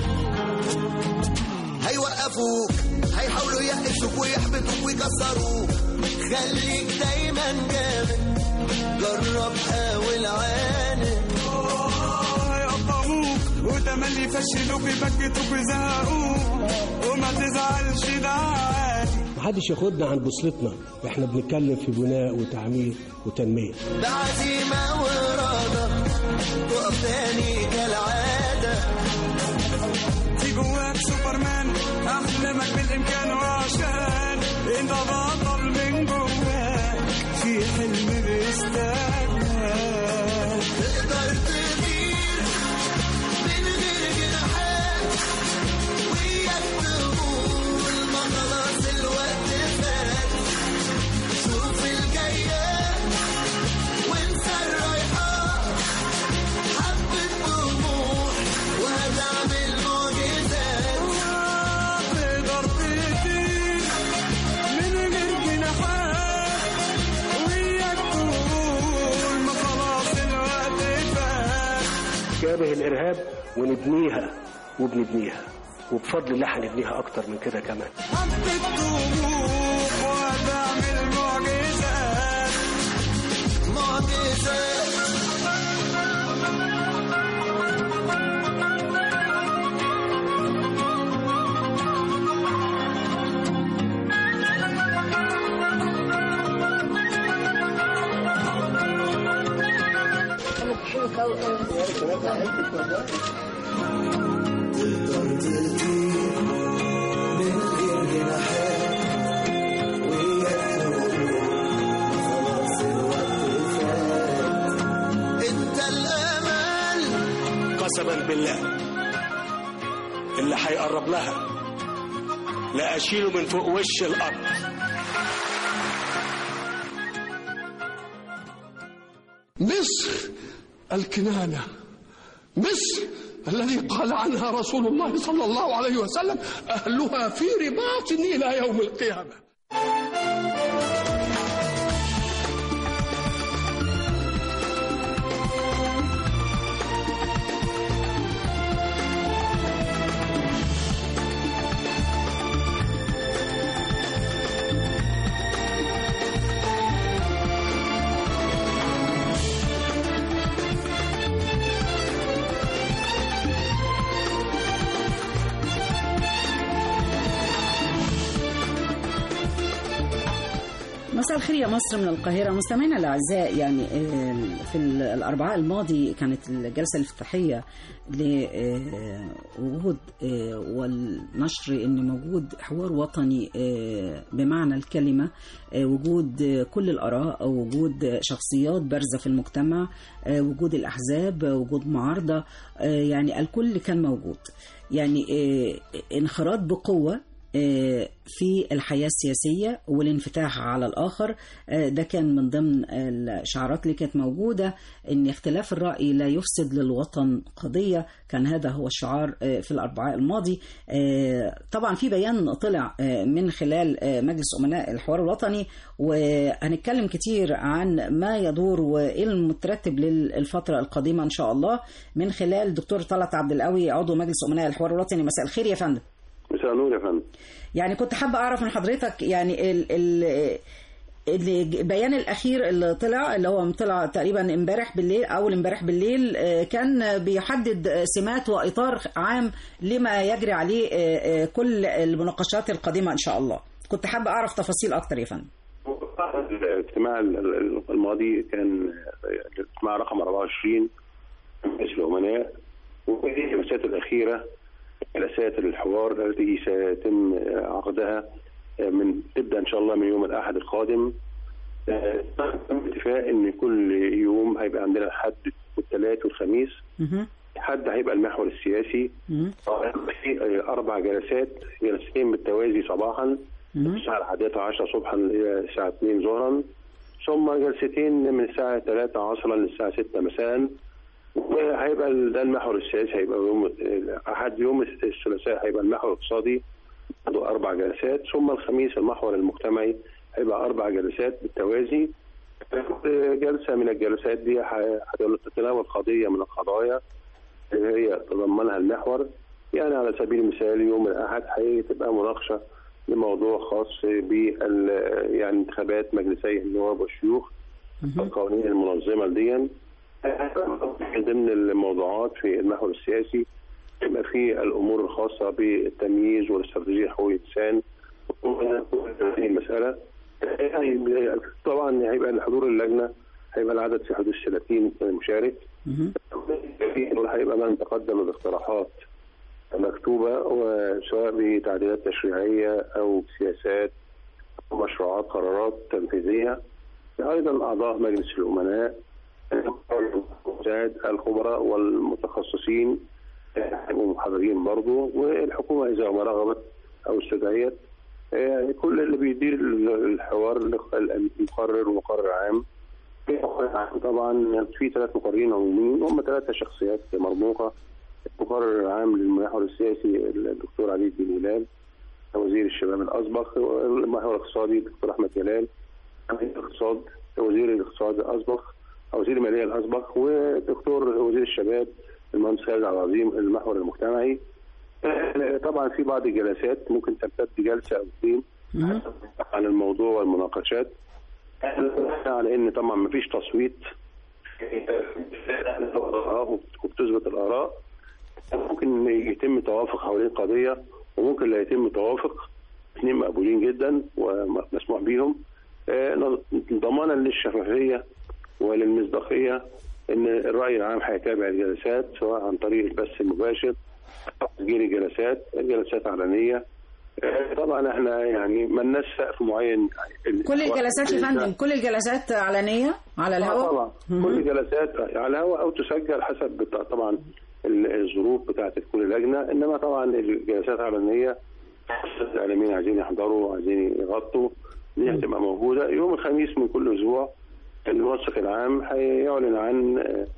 هيوقفوك هيحاولوا يقفشوك ويحبطوك ويكسروك خليك دايما جامد جرب حاول عاند هيقطعوك وتملي يفشلوك يبكتوك ويزهقوك وما تزعلش ده عادي محدش ياخدنا عن بوصلتنا احنا بنتكلم في بناء وتعمير وتنميه بعزيمة وإرادة تقف تاني كالعادة في جواك سوبرمان احلامك بالامكان وعشان انت بطل من جواك في حلم بيستناك تقدر تطير من غير جناحات وياك تقول ما خلاص الوقت فات شوف الجايات وانسى الرايحات حبة طموح وهتعمل معجزات تقدر تطير من غير جناحات وياك تقول ما خلاص الوقت فات شابه الارهاب ونبنيها وبنبنيها وبفضل الله هنبنيها اكتر من كده كمان حبة طموح وهتعمل معجزات معجزات تقدر تطير من غير جناحات وياك تقول خلاص الوقت فات انت الامل قسما بالله اللي هيقرب لها لا اشيله من فوق وش الارض مصر الكنانة مصر الذي قال عنها رسول الله صلى الله عليه وسلم أهلها في رباط إلى يوم القيامة مساء الخير يا مصر من القاهرة مستمعينا الأعزاء يعني آه، في الأربعاء الماضي كانت الجلسة الافتتاحية لوجود والنشر أن موجود حوار وطني آه، بمعنى الكلمة آه، وجود آه، كل الآراء أو وجود آه، شخصيات بارزة في المجتمع آه، وجود الأحزاب آه، وجود معارضة آه، يعني الكل كان موجود يعني آه، انخراط بقوة آه، في الحياة السياسية والانفتاح على الآخر آه، ده كان من ضمن الشعارات اللي كانت موجودة إن اختلاف الرأي لا يفسد للوطن قضية كان هذا هو الشعار آه، في الأربعاء الماضي آه، طبعا في بيان طلع آه، من خلال آه، مجلس أمناء الحوار الوطني وهنتكلم كتير عن ما يدور وإيه المترتب للفترة القادمة إن شاء الله من خلال دكتور طلعت عبد القوي عضو مجلس أمناء الحوار الوطني مساء الخير يا فندم مساء النور يا فندم يعني كنت حابة أعرف من حضرتك يعني ال ال البيان الأخير اللي طلع اللي هو طلع تقريبا امبارح بالليل أول امبارح بالليل آه، كان بيحدد سمات وإطار عام لما يجري عليه آه، آه، كل المناقشات القادمة إن شاء الله كنت حابة أعرف تفاصيل أكتر يا فندم الاجتماع ال- ال- الماضي كان الاجتماع رقم 24 مجلس الامناء وهي الجلسات الاخيره جلسات الحوار التي سيتم عقدها من تبدا ان شاء الله من يوم الاحد القادم آه، تم اتفاق ان كل يوم هيبقى عندنا الحد والثلاث والخميس الحد هيبقى المحور السياسي في اربع جلسات جلستين بالتوازي صباحا الساعه الحادية عشر صبحا الى الساعه 2 ظهرا ثم جلستين من الساعه 3 عصرا للساعه 6 مساء وهيبقى ال- ده المحور السياسي هيبقى يوم احد يوم الثلاثاء هيبقى المحور الاقتصادي برضه اربع جلسات ثم الخميس المحور المجتمعي هيبقى اربع جلسات بالتوازي جلسه من الجلسات دي ه- هتتناول قضيه من القضايا اللي هي تضمنها المحور يعني على سبيل المثال يوم الاحد هتبقى مناقشه لموضوع خاص بال يعني انتخابات مجلسي النواب والشيوخ القوانين المنظمه دي من ضمن الموضوعات في المحور السياسي يبقى في الامور الخاصه بالتمييز والاستراتيجيه حقوق الانسان هذه المساله يعني طبعا هيبقى الحضور اللجنه هيبقى العدد في حدود 30 مشارك هيبقى من تقدم باقتراحات مكتوبه وسواء بتعديلات تشريعيه او سياسات او مشروعات قرارات تنفيذيه ايضا اعضاء مجلس الامناء زاد الخبراء والمتخصصين هيبقوا محاضرين برضه والحكومه اذا ما رغبت او استدعيت آه، كل اللي بيدير الحوار المقرر ومقرر عام طبعا في ثلاث مقررين عموميين هم ثلاثه شخصيات مرموقه المقرر العام للمحور السياسي الدكتور علي الدين هلال وزير الشباب الاسبق والمحور الاقتصادي الدكتور احمد جلال وزير الاقتصاد وزير الاقتصاد الاسبق او وزير الماليه الاسبق ودكتور وزير الشباب المهندس خالد عبد العظيم المحور المجتمعي آه، طبعا في بعض الجلسات ممكن تمتد جلسه او اثنين عن الموضوع والمناقشات على ان طبعا ما فيش تصويت وبتثبت الاراء ممكن يتم توافق حوالين قضيه وممكن لا يتم توافق اثنين مقبولين جدا ومسموح بيهم آه، ضمانا للشفافيه وللمصداقيه ان الراي العام هيتابع الجلسات سواء عن طريق البث المباشر أو تسجيل الجلسات الجلسات علنيه آه، طبعا احنا يعني مالناش سقف معين كل الجلسات يا فندم كل الجلسات علنية على آه، الهواء طبعا كل الجلسات على الهواء او تسجل حسب بتا- طبعا ال- الظروف بتاعت كل لجنه انما طبعا الجلسات علنيه الاعلاميين عايزين يحضروا عايزين يغطوا دي هتبقى موجوده يوم الخميس من كل اسبوع المنسق العام هيعلن عن آه،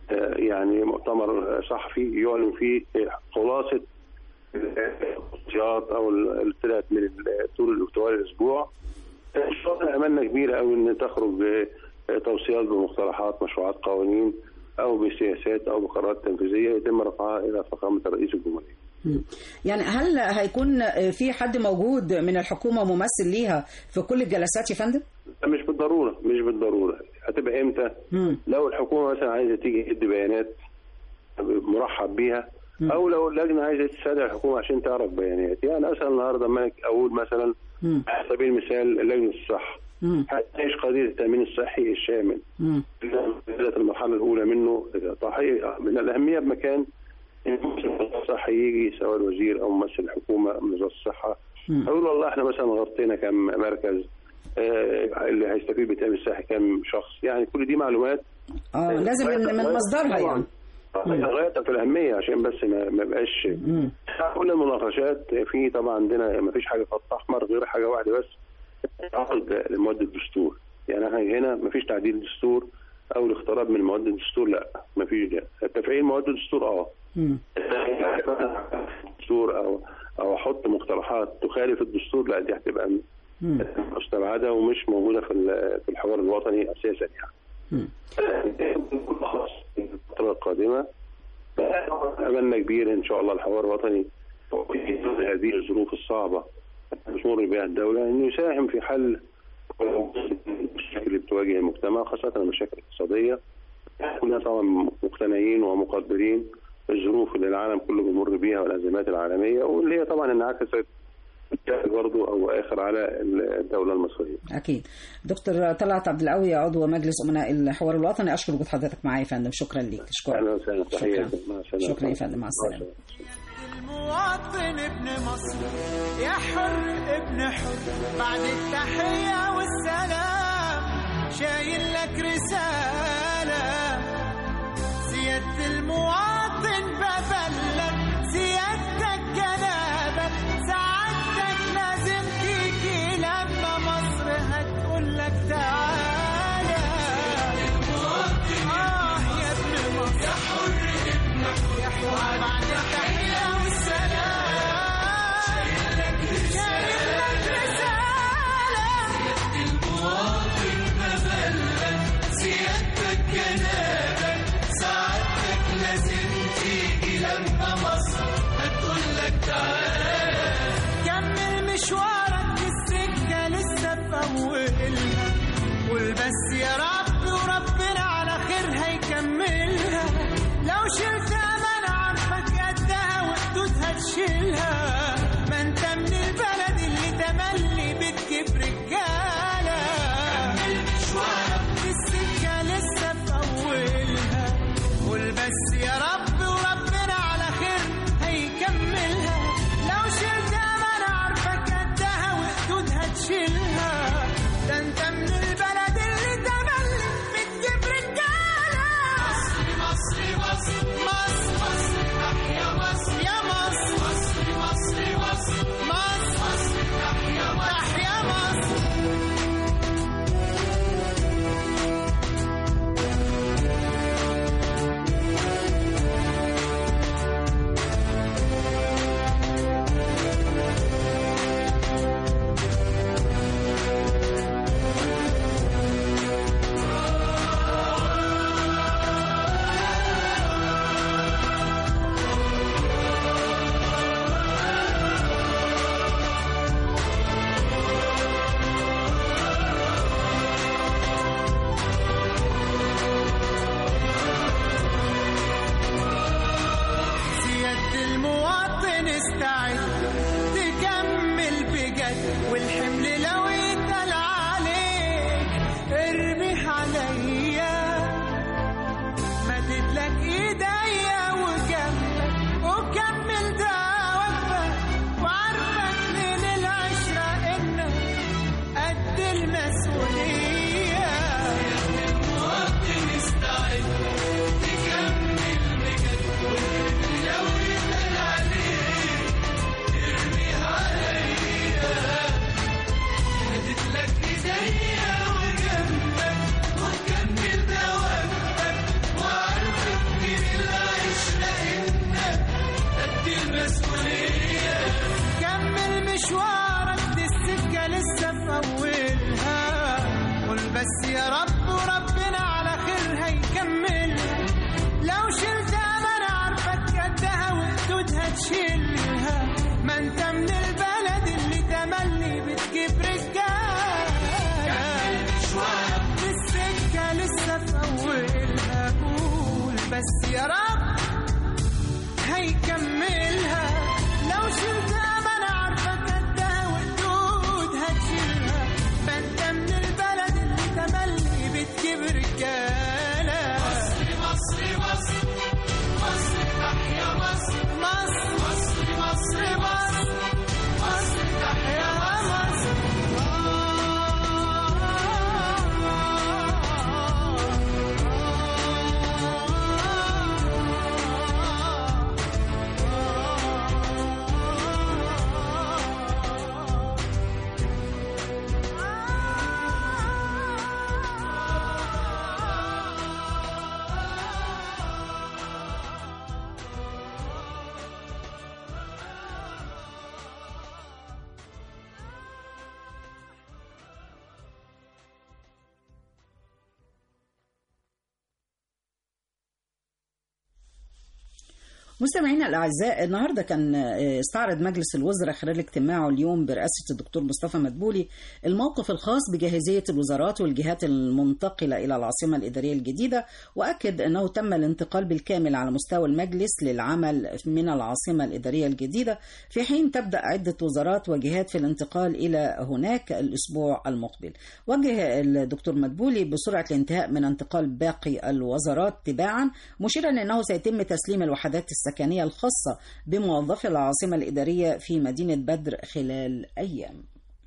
آه، يعني مؤتمر صحفي يعلن فيه خلاصه التوصيات او اللي طلعت من ال- طول طوال الاسبوع ان شاء الله املنا كبيره قوي ان تخرج آه، توصيات بمقترحات مشروعات قوانين او بسياسات او بقرارات تنفيذيه يتم رفعها الى فخامه رئيس الجمهوريه. مم. يعني هل هيكون آه، في حد موجود من الحكومة ممثل ليها في كل الجلسات يا فندم؟ مش بالضروره مش بالضروره هتبقى امتى؟ لو الحكومه مثلا عايزه تيجي تدي بيانات مرحب بيها او لو اللجنه عايزه تستدعي الحكومه عشان تعرف بيانات يعني مثلا النهارده لما أنا اقول مثلا على سبيل المثال لجنه الصحه هتناقش قضيه التامين الصحي الشامل بدات المرحله الاولى منه تحقيق من الاهميه بمكان ان ممثل الصحه يجي سواء الوزير او ممثل الحكومه من وزاره الصحه هيقول والله احنا مثلا غطينا كم مركز آه، اللي هيستفيد بالتامين الصحي كم شخص يعني كل دي معلومات اه لازم من, من مصدرها يعني غاية في الأهمية عشان بس ما ما يبقاش كل المناقشات في طبعا عندنا ما فيش حاجة خط أحمر غير حاجة واحدة بس عقد لمواد الدستور يعني احنا هنا ما فيش تعديل دستور أو الاقتراب من مواد الدستور لا ما فيش ده تفعيل مواد الدستور اه دستور أو أو أحط مقترحات تخالف الدستور لا دي هتبقى مستبعدة ومش موجودة في ال- في الحوار الوطني أساسا يعني خلاص الفترة القادمة أملنا كبير إن شاء الله الحوار الوطني في ظل هذه الظروف الصعبة التي تمر بها الدولة إنه يساهم في حل المشاكل اللي بتواجه المجتمع خاصة المشاكل الاقتصادية كلنا طبعا مقتنعين ومقدرين الظروف اللي العالم كله بيمر بيها والأزمات العالمية واللي هي طبعا انعكست بشكل برضه أو آخر على الدولة المصرية اكيد دكتور طلعت عبد القوي عضو مجلس امناء الحوار الوطني اشكر وجود حضرتك معايا يا فندم شكرا ليك اشكرك أهلا وسهلا شكرا تحياتي مع السلامة شكرا يا فندم مع السلامه المواطن ابن مصر يا حر ابن حر بعد التحية والسلام شايل لك رسالة سيادة المواطن ببلغ سيادتك جنابك سعادتك لازم تيجي لما مصر هتقول لك تعالى آه يا ابن مصر يا حر ابنك يا حر بعد التحية والسلام شايل لك رسالة المواطن ببلغ سيادتك جنابك سعادتك لازم تيجي لما مصر هتقول لك تعالى كمل مشوارك في السكة لسه في أولها قول بس يا رب وربنا على خير هيكملها لو شلت أمانة عارفك قدها وحدودها تشيلها ما انت من البلد اللي تملي بتجيب رجالة كمل مشوارك في السكة لسه في أولها قول بس يا رب وربنا على خير هيكملها لو شلت أمانة عارفك قدها وحدودها تشيلها ده انت من البلد اللي تملي بتجيب رجالة مصر مصر مصر مصر مصر تحيا مصر يا مصر مصر مصر مستمعينا الاعزاء النهارده كان آه، استعرض مجلس الوزراء خلال اجتماعه اليوم برئاسه الدكتور مصطفى مدبولي الموقف الخاص بجاهزيه الوزارات والجهات المنتقله الى العاصمه الاداريه الجديده واكد انه تم الانتقال بالكامل على مستوى المجلس للعمل من العاصمه الاداريه الجديده في حين تبدا عده وزارات وجهات في الانتقال الى هناك الاسبوع المقبل. وجه الدكتور مدبولي بسرعه الانتهاء من انتقال باقي الوزارات تباعا مشيرا انه سيتم تسليم الوحدات السكنيه الخاصه بموظفي العاصمه الاداريه في مدينه بدر خلال ايام.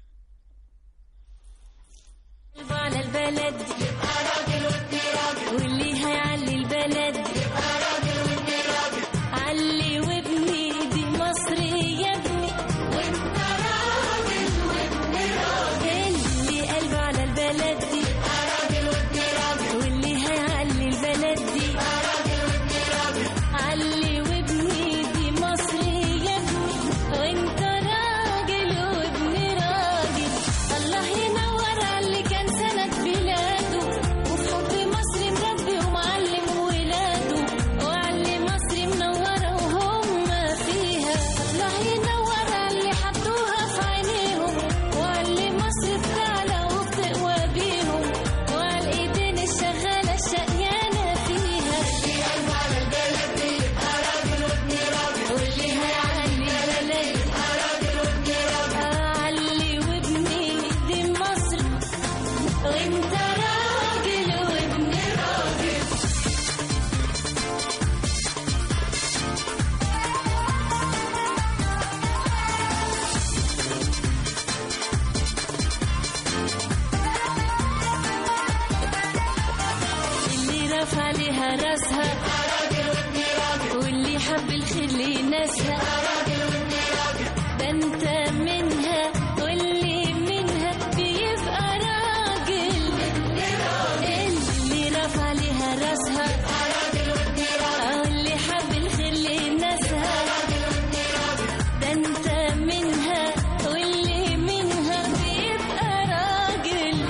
على البلد يبقى راجل وابن راجل واللي هيعلي البلد يبقى راجل وابن راجل علي وابني دي مصر يا ابني وانت راجل وابن راجل اللي قلبه على البلد دي يبقى راجل وابن راجل واللي هيعلي البلد دي يبقى راجل وابن راجل علي وابني دي مصر يا ابني وانت راجل وابن راجل الله ينور على اللي كان سند بلاده وفي حب مصر مربي ومعلم ولاده وعلي مصر منورة وهم فيها الله ينور على اللي حطوها في عينيهم وعلي مصر بتعلى وبتقوى بيهم وعلى الايدين الشغالة الشقيانة فيها اللي قلب على البلد دي يبقى راجل وابن راجل واللي هيعلي البلد يبقى راجل وابن راجل علي وابني دي مصر وانت راجل وابن راجل اللي رفع لها راسها راجل وابن راجل واللي حب الخير لناسها راجل وابن راجل ده انت منها واللي منها بيبقى راجل اللي رفع لها راسها راجل وابن راجل واللي حب الخير لناسها راجل وابن راجل ده انت منها واللي منها بيبقى راجل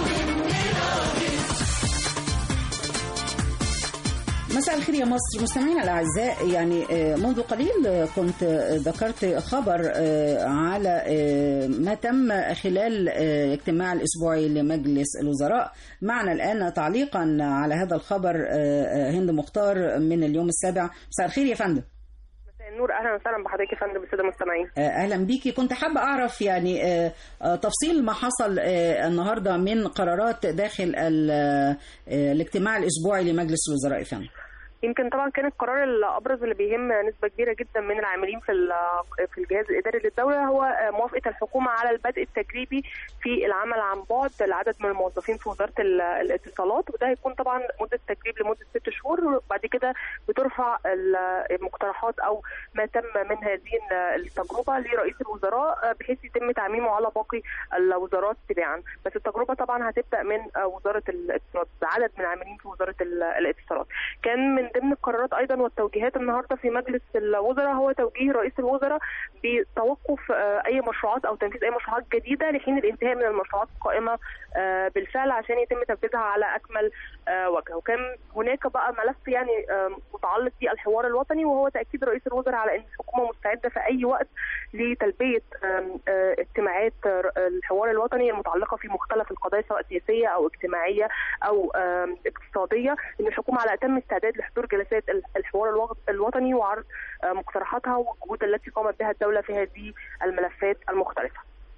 مساء الخير يا مصر مستمعينا الاعزاء يعني آه، منذ قليل آه، كنت آه، ذكرت خبر آه، على آه، ما تم خلال آه، اجتماع الاسبوعي لمجلس الوزراء معنا الان تعليقا على هذا الخبر آه، آه، هند مختار من اليوم السابع مساء الخير يا فندم مساء النور اهلا وسهلا بحضرتك يا فندم بالساده المستمعين آه، اهلا بيكي كنت حابه اعرف يعني آه، آه، تفصيل ما حصل آه، النهارده من قرارات داخل ال- آه، الاجتماع الاسبوعي لمجلس الوزراء يا فندم يمكن طبعا كان القرار الابرز اللي بيهم نسبه كبيره جدا من العاملين في ال- في الجهاز الاداري للدوله هو موافقه الحكومه على البدء التجريبي في العمل عن بعد لعدد من الموظفين في وزاره ال- الاتصالات وده هيكون طبعا مده تجريب لمده ست شهور وبعد كده بترفع ال- المقترحات او ما تم من هذه ال- التجربه لرئيس الوزراء بحيث يتم تعميمه على باقي الوزارات تباعا بس التجربه طبعا هتبدا من وزاره الاتصالات بعدد من العاملين في وزاره ال- الاتصالات كان من ضمن القرارات ايضا والتوجيهات النهارده في مجلس الوزراء هو توجيه رئيس الوزراء بتوقف آه، اي مشروعات او تنفيذ اي مشروعات جديده لحين الانتهاء من المشروعات القائمه آه، بالفعل عشان يتم تنفيذها على اكمل آه، وجه وكان هناك بقى ملف يعني آه، متعلق بالحوار الوطني وهو تاكيد رئيس الوزراء على ان الحكومه مستعده في اي وقت لتلبيه آم، آه، اجتماعات آه، الحوار الوطني المتعلقه في مختلف القضايا سواء سياسيه او اجتماعيه او آم، اقتصاديه ان الحكومه على اتم استعداد لحضور جلسات ال- الحوار الوط- الوطني وعرض آه، مقترحاتها والجهود التي قامت بها الدوله في هذه الملفات المختلفه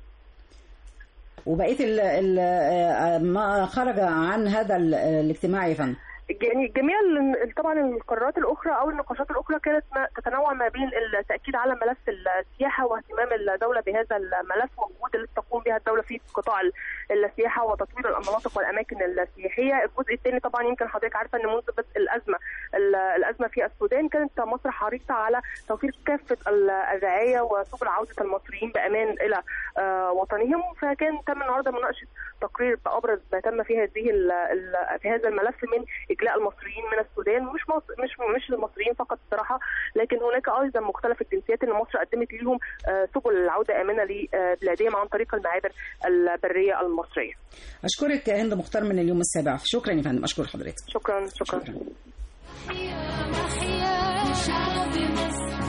وبقيه ال ال آه، ما خرج عن هذا ال- الاجتماع يا فندم يعني جميع ال- طبعا القرارات الاخرى او النقاشات الاخرى كانت ما تتنوع ما بين التاكيد على ملف السياحه واهتمام الدوله بهذا الملف والجهود التي تقوم بها الدوله في قطاع ال- السياحه وتطوير المناطق والاماكن السياحيه، الجزء الثاني طبعا يمكن حضرتك عارفه ان منذ بدء الازمه ال- الازمه في السودان كانت مصر حريصه على توفير كافه ال- الرعايه وسبل عوده المصريين بامان الى آه، وطنهم فكان تم النهارده مناقشه تقرير بابرز ما تم في هذه ال- ال- في هذا الملف من اجلاء المصريين من السودان مش مصر مش مش المصريين فقط الصراحه لكن هناك ايضا مختلف الجنسيات اللي مصر قدمت ليهم آه، سبل العوده امنه لبلادهم عن طريق المعابر البريه المصريه. اشكرك يا هند مختار من اليوم السابع شكرا يا فندم اشكر حضرتك شكرا شكرا. محيا شعب مصر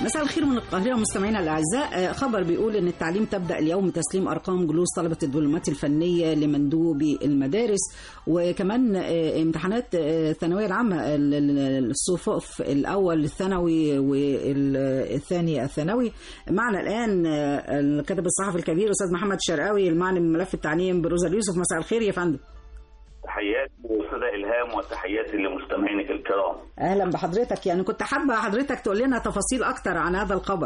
مساء الخير من القاهرة مستمعينا الأعزاء آه، خبر بيقول أن التعليم تبدأ اليوم تسليم أرقام جلوس طلبة الدبلومات الفنية لمندوبي المدارس وكمان آه، امتحانات آه، الثانوية العامة ال- ال- الصفوف الأول الثانوي والثاني الثانوي معنا الآن آه، الكاتب الصحفي الكبير أستاذ محمد شرقاوي المعني بملف التعليم بروزا اليوسف مساء الخير يا فندم تحياتي استاذه الهام وتحياتي لمستمعينك الكرام أهلا بحضرتك يعني كنت حابة حضرتك تقول لنا تفاصيل أكتر عن هذا الخبر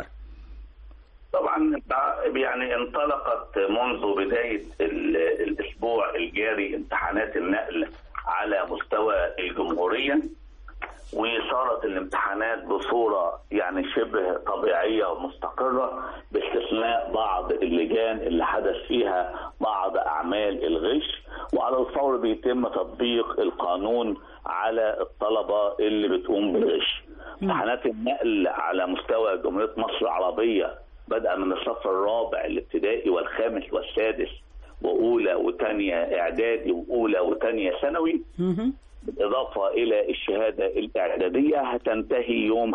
طبعا يعني انطلقت منذ بدايه ال- الاسبوع الجاري امتحانات النقل على مستوى الجمهوريه وصارت الامتحانات بصوره يعني شبه طبيعيه ومستقره باستثناء بعض اللجان اللي حدث فيها بعض اعمال الغش وعلى الفور بيتم تطبيق القانون على الطلبه اللي بتقوم بالغش. امتحانات النقل على مستوى جمهوريه مصر العربيه بدأ من الصف الرابع الابتدائي والخامس والسادس وأولى وثانية إعدادي وأولى وثانية ثانوي بالإضافة إلى الشهادة الإعدادية هتنتهي يوم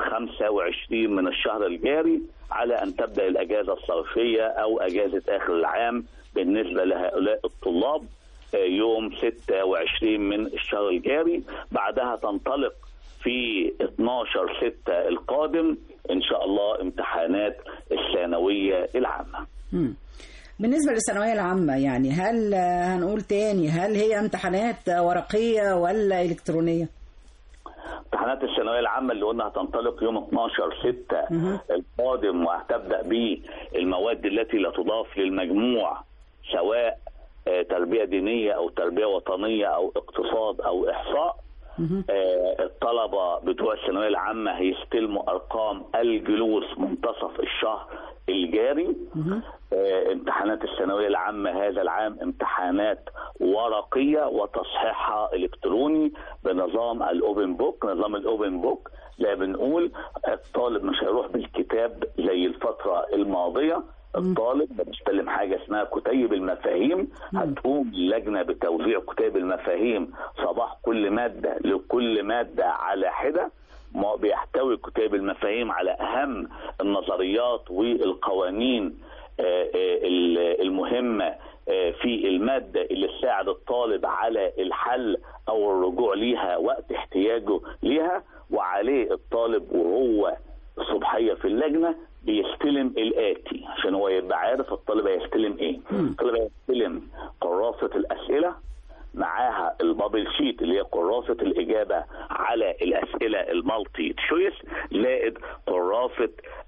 25 من الشهر الجاري على أن تبدأ الأجازة الصيفية أو أجازة آخر العام بالنسبة لهؤلاء الطلاب آه، يوم 26 من الشهر الجاري بعدها تنطلق في 12 6 القادم إن شاء الله امتحانات الثانوية العامة مم. بالنسبة للثانوية العامة يعني هل آه، هنقول تاني هل هي امتحانات آه، ورقية ولا إلكترونية؟ امتحانات الثانويه العامه اللي قلنا هتنطلق يوم 12 6 القادم وهتبدا بالمواد التي لا تضاف للمجموع سواء آه، تربيه دينيه او تربيه وطنيه او اقتصاد او احصاء آه، الطلبه بتوع الثانويه العامه هيستلموا ارقام الجلوس منتصف الشهر الجاري آه، امتحانات الثانويه العامه هذا العام امتحانات ورقيه وتصحيحها الكتروني بنظام الاوبن بوك نظام الاوبن بوك لا بنقول الطالب مش هيروح بالكتاب زي الفتره الماضيه الطالب بيستلم حاجه اسمها كتيب المفاهيم هتقوم اللجنه بتوزيع كتيب المفاهيم صباح كل ماده لكل ماده على حده ما بيحتوي كتاب المفاهيم على اهم النظريات والقوانين آه، آه، ال- المهمه آه، في الماده اللي تساعد الطالب على الحل او الرجوع ليها وقت احتياجه ليها وعليه الطالب وهو الصبحيه في اللجنه بيستلم الاتي عشان هو يبقى عارف الطالب هيستلم ايه الطالب هيستلم كراسه الاسئله معاها البابل شيت اللي هي كراسة الإجابة على الأسئلة المالتي تشويس زائد كراسة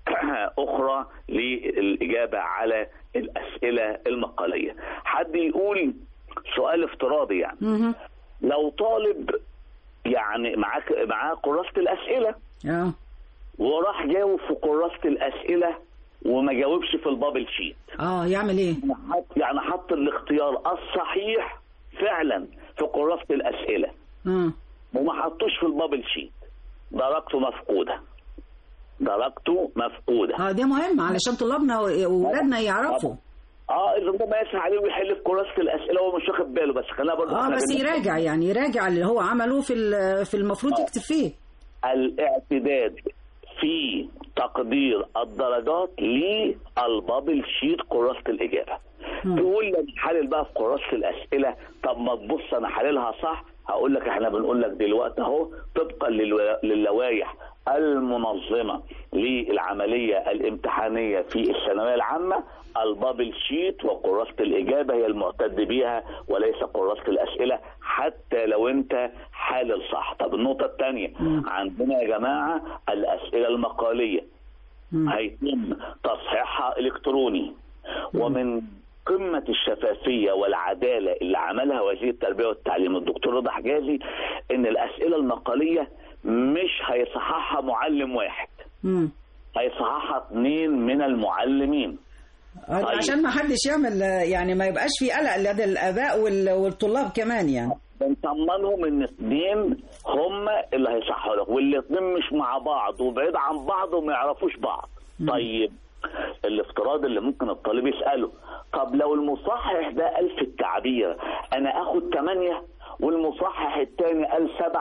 أخرى للإجابة على الأسئلة المقالية حد يقول سؤال افتراضي يعني لو طالب يعني معاك معاه كراسة الأسئلة اه وراح جاوب في كراسة الأسئلة وما جاوبش في البابل شيت اه يعمل ايه؟ حط- يعني حط الاختيار الصحيح فعلا في كراسة الأسئلة اه وما حطوش في البابل شيت درجته مفقودة درجته مفقودة اه ده مهم علشان طلابنا واولادنا يعرفوا اه اذا هو ما يسمع عليه ويحل في كراسة الأسئلة وهو مش واخد باله بس خلينا برضه اه إحنا بس بن- يراجع يعني يراجع اللي هو عمله في ال- في المفروض يكتب فيه الاعتداد في تقدير الدرجات للبابل شيت كراسة الإجابة تقول لي حلل بقى في كراسة الأسئلة طب ما تبص أنا حللها صح هقول لك احنا بنقول لك دلوقتي اهو طبقا للو- للوائح المنظمة للعملية الامتحانية في الثانوية العامة البابل شيت وكراسة الإجابة هي المعتد بيها وليس كراسة الأسئلة حتى لو أنت حالل صح طب النقطة الثانية عندنا يا جماعة الأسئلة المقالية هيتم تصحيحها إلكتروني ومن قمة الشفافية والعدالة اللي عملها وزير التربية والتعليم الدكتور رضا حجازي إن الأسئلة المقالية مش هيصححها معلم واحد مم. هيصححها اثنين من المعلمين آه، طيب. عشان ما حدش يعمل آه، يعني ما يبقاش في قلق لدى الاباء وال- والطلاب كمان يعني بنطمنهم ان اثنين هم اللي هيصحوا لك والاثنين مش مع بعض وبعيد عن بعض وما يعرفوش بعض طيب الافتراض اللي ممكن الطالب يساله طب لو المصحح ده قال في التعبير انا اخد ثمانية والمصحح الثاني قال سبعة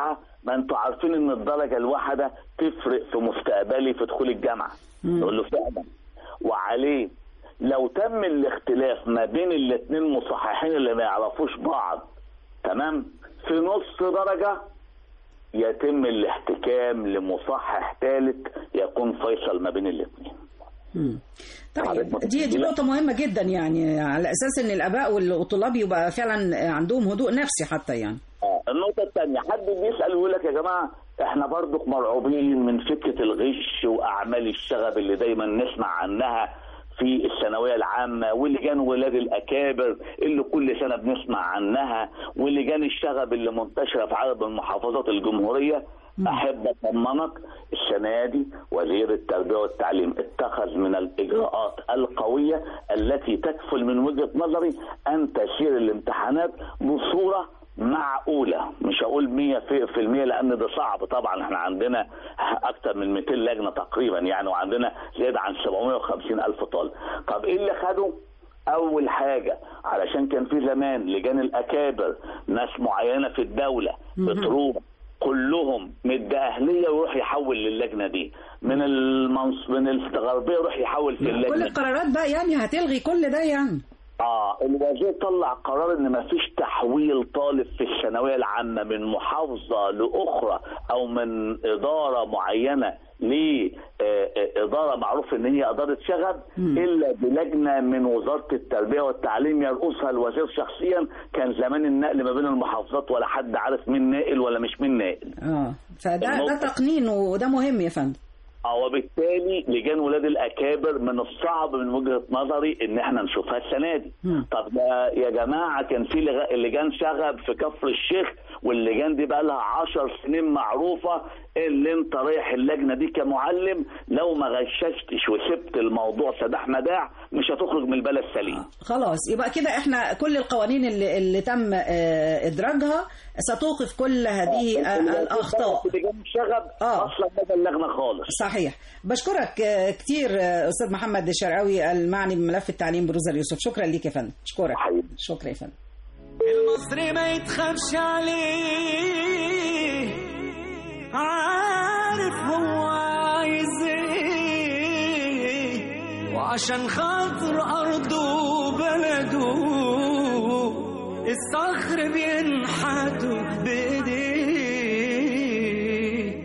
ما انتوا عارفين ان الدرجه الواحده تفرق في مستقبلي في دخول الجامعه نقول له فعلا وعليه لو تم الاختلاف ما بين الاثنين مصححين اللي ما يعرفوش بعض تمام في نص درجه يتم الاحتكام لمصحح ثالث يكون فيصل ما بين الاثنين مم. طيب دي دي نقطة مهمة جدا يعني على أساس إن الآباء والطلاب يبقى فعلا عندهم هدوء نفسي حتى يعني. آه، النقطة الثانية حد بيسأل يقول لك يا جماعة احنا برضو مرعوبين من فكرة الغش وأعمال الشغب اللي دايما نسمع عنها في الثانوية العامة ولجان ولاد الأكابر اللي كل سنة بنسمع عنها ولجان الشغب اللي منتشرة في عدد من محافظات الجمهورية أحب أطمنك السنة دي وزير التربية والتعليم اتخذ من الإجراءات القوية التي تكفل من وجهة نظري أن تسير الامتحانات بصورة معقولة مش هقول 100 في, في المية لأن ده صعب طبعا احنا عندنا أكثر من 200 لجنة تقريبا يعني وعندنا زيادة عن 750 ألف طالب طب إيه اللي خده؟ أول حاجة علشان كان في زمان لجان الأكابر ناس معينة في الدولة بتروح كلهم مد أهلية ويروح يحول للجنة دي من المنص من الغربية يروح يحول في اللجنة كل دي. القرارات بقى يعني هتلغي كل ده يعني. اه الوزير طلع قرار ان ما فيش تحويل طالب في الثانويه العامه من محافظه لاخرى او من اداره معينه لاداره معروف ان هي اداره شغب الا بلجنه من وزاره التربيه والتعليم يرأسها الوزير شخصيا كان زمان النقل ما بين المحافظات ولا حد عارف مين ناقل ولا مش مين ناقل اه فده ده النقطة- تقنين وده مهم يا فندم. اه وبالتالي لجان ولاد الاكابر من الصعب من وجهه نظري ان احنا نشوفها السنه دي طب ده يا جماعه كان في لغ- لجان شغب في كفر الشيخ واللجان دي بقى لها 10 سنين معروفه اللي انت رايح اللجنه دي كمعلم لو ما غششتش وسبت الموضوع سداح مداع مش هتخرج من البلد سليم خلاص يبقى كده احنا كل القوانين اللي, اللي تم آه، ادراجها ستوقف كل هذه آه، الاخطاء لجان الشغب اصلا ما بلغنا خالص صحيح بشكرك آه، كتير آه، استاذ محمد الشرقاوي المعني بملف التعليم بروزا اليوسف شكرا ليك يا فندم اشكرك شكرا يا فندم المصري ما يتخافش عليه عارف هو عايز ايه وعشان خاطر ارضه وبلده الصخر بينحتوا بايديه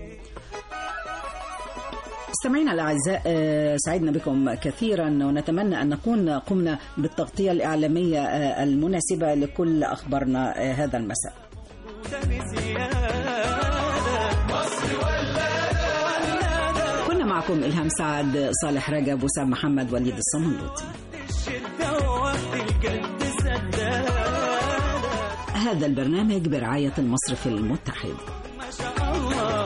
مستمعينا الاعزاء آه، سعدنا بكم كثيرا ونتمنى ان نكون قمنا بالتغطيه الاعلاميه آه، المناسبه لكل اخبارنا آه، هذا المساء. كنا معكم الهام سعد صالح رجب وسام محمد وليد الصمندوطي. الشدة وقت الجد سداد هذا البرنامج برعايه المصرف المتحد. ما شاء الله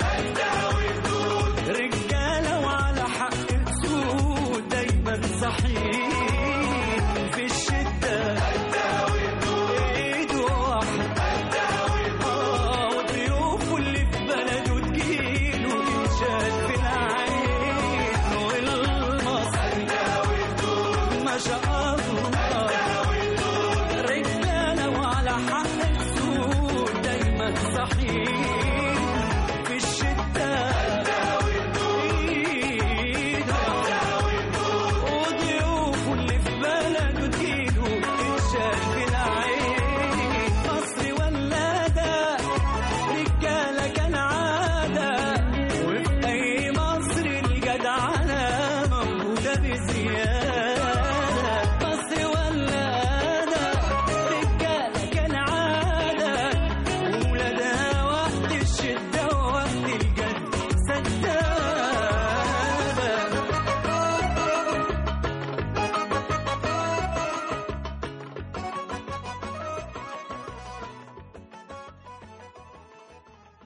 رجالة وعلى حق تسود دايما صحيح في الشدة ايد واحد آه، وضيوفه اللي في بلده تجيله ينشال في العين والمصري ما شاء الله رجالة وعلى حق تسود دايما صحيح في الشدة وضيوفه اللي في بلده تجيله تنشال في العين مصر ولادة رجالة كالعادة وفي أي مصر الجدعنة موجودة بزيادة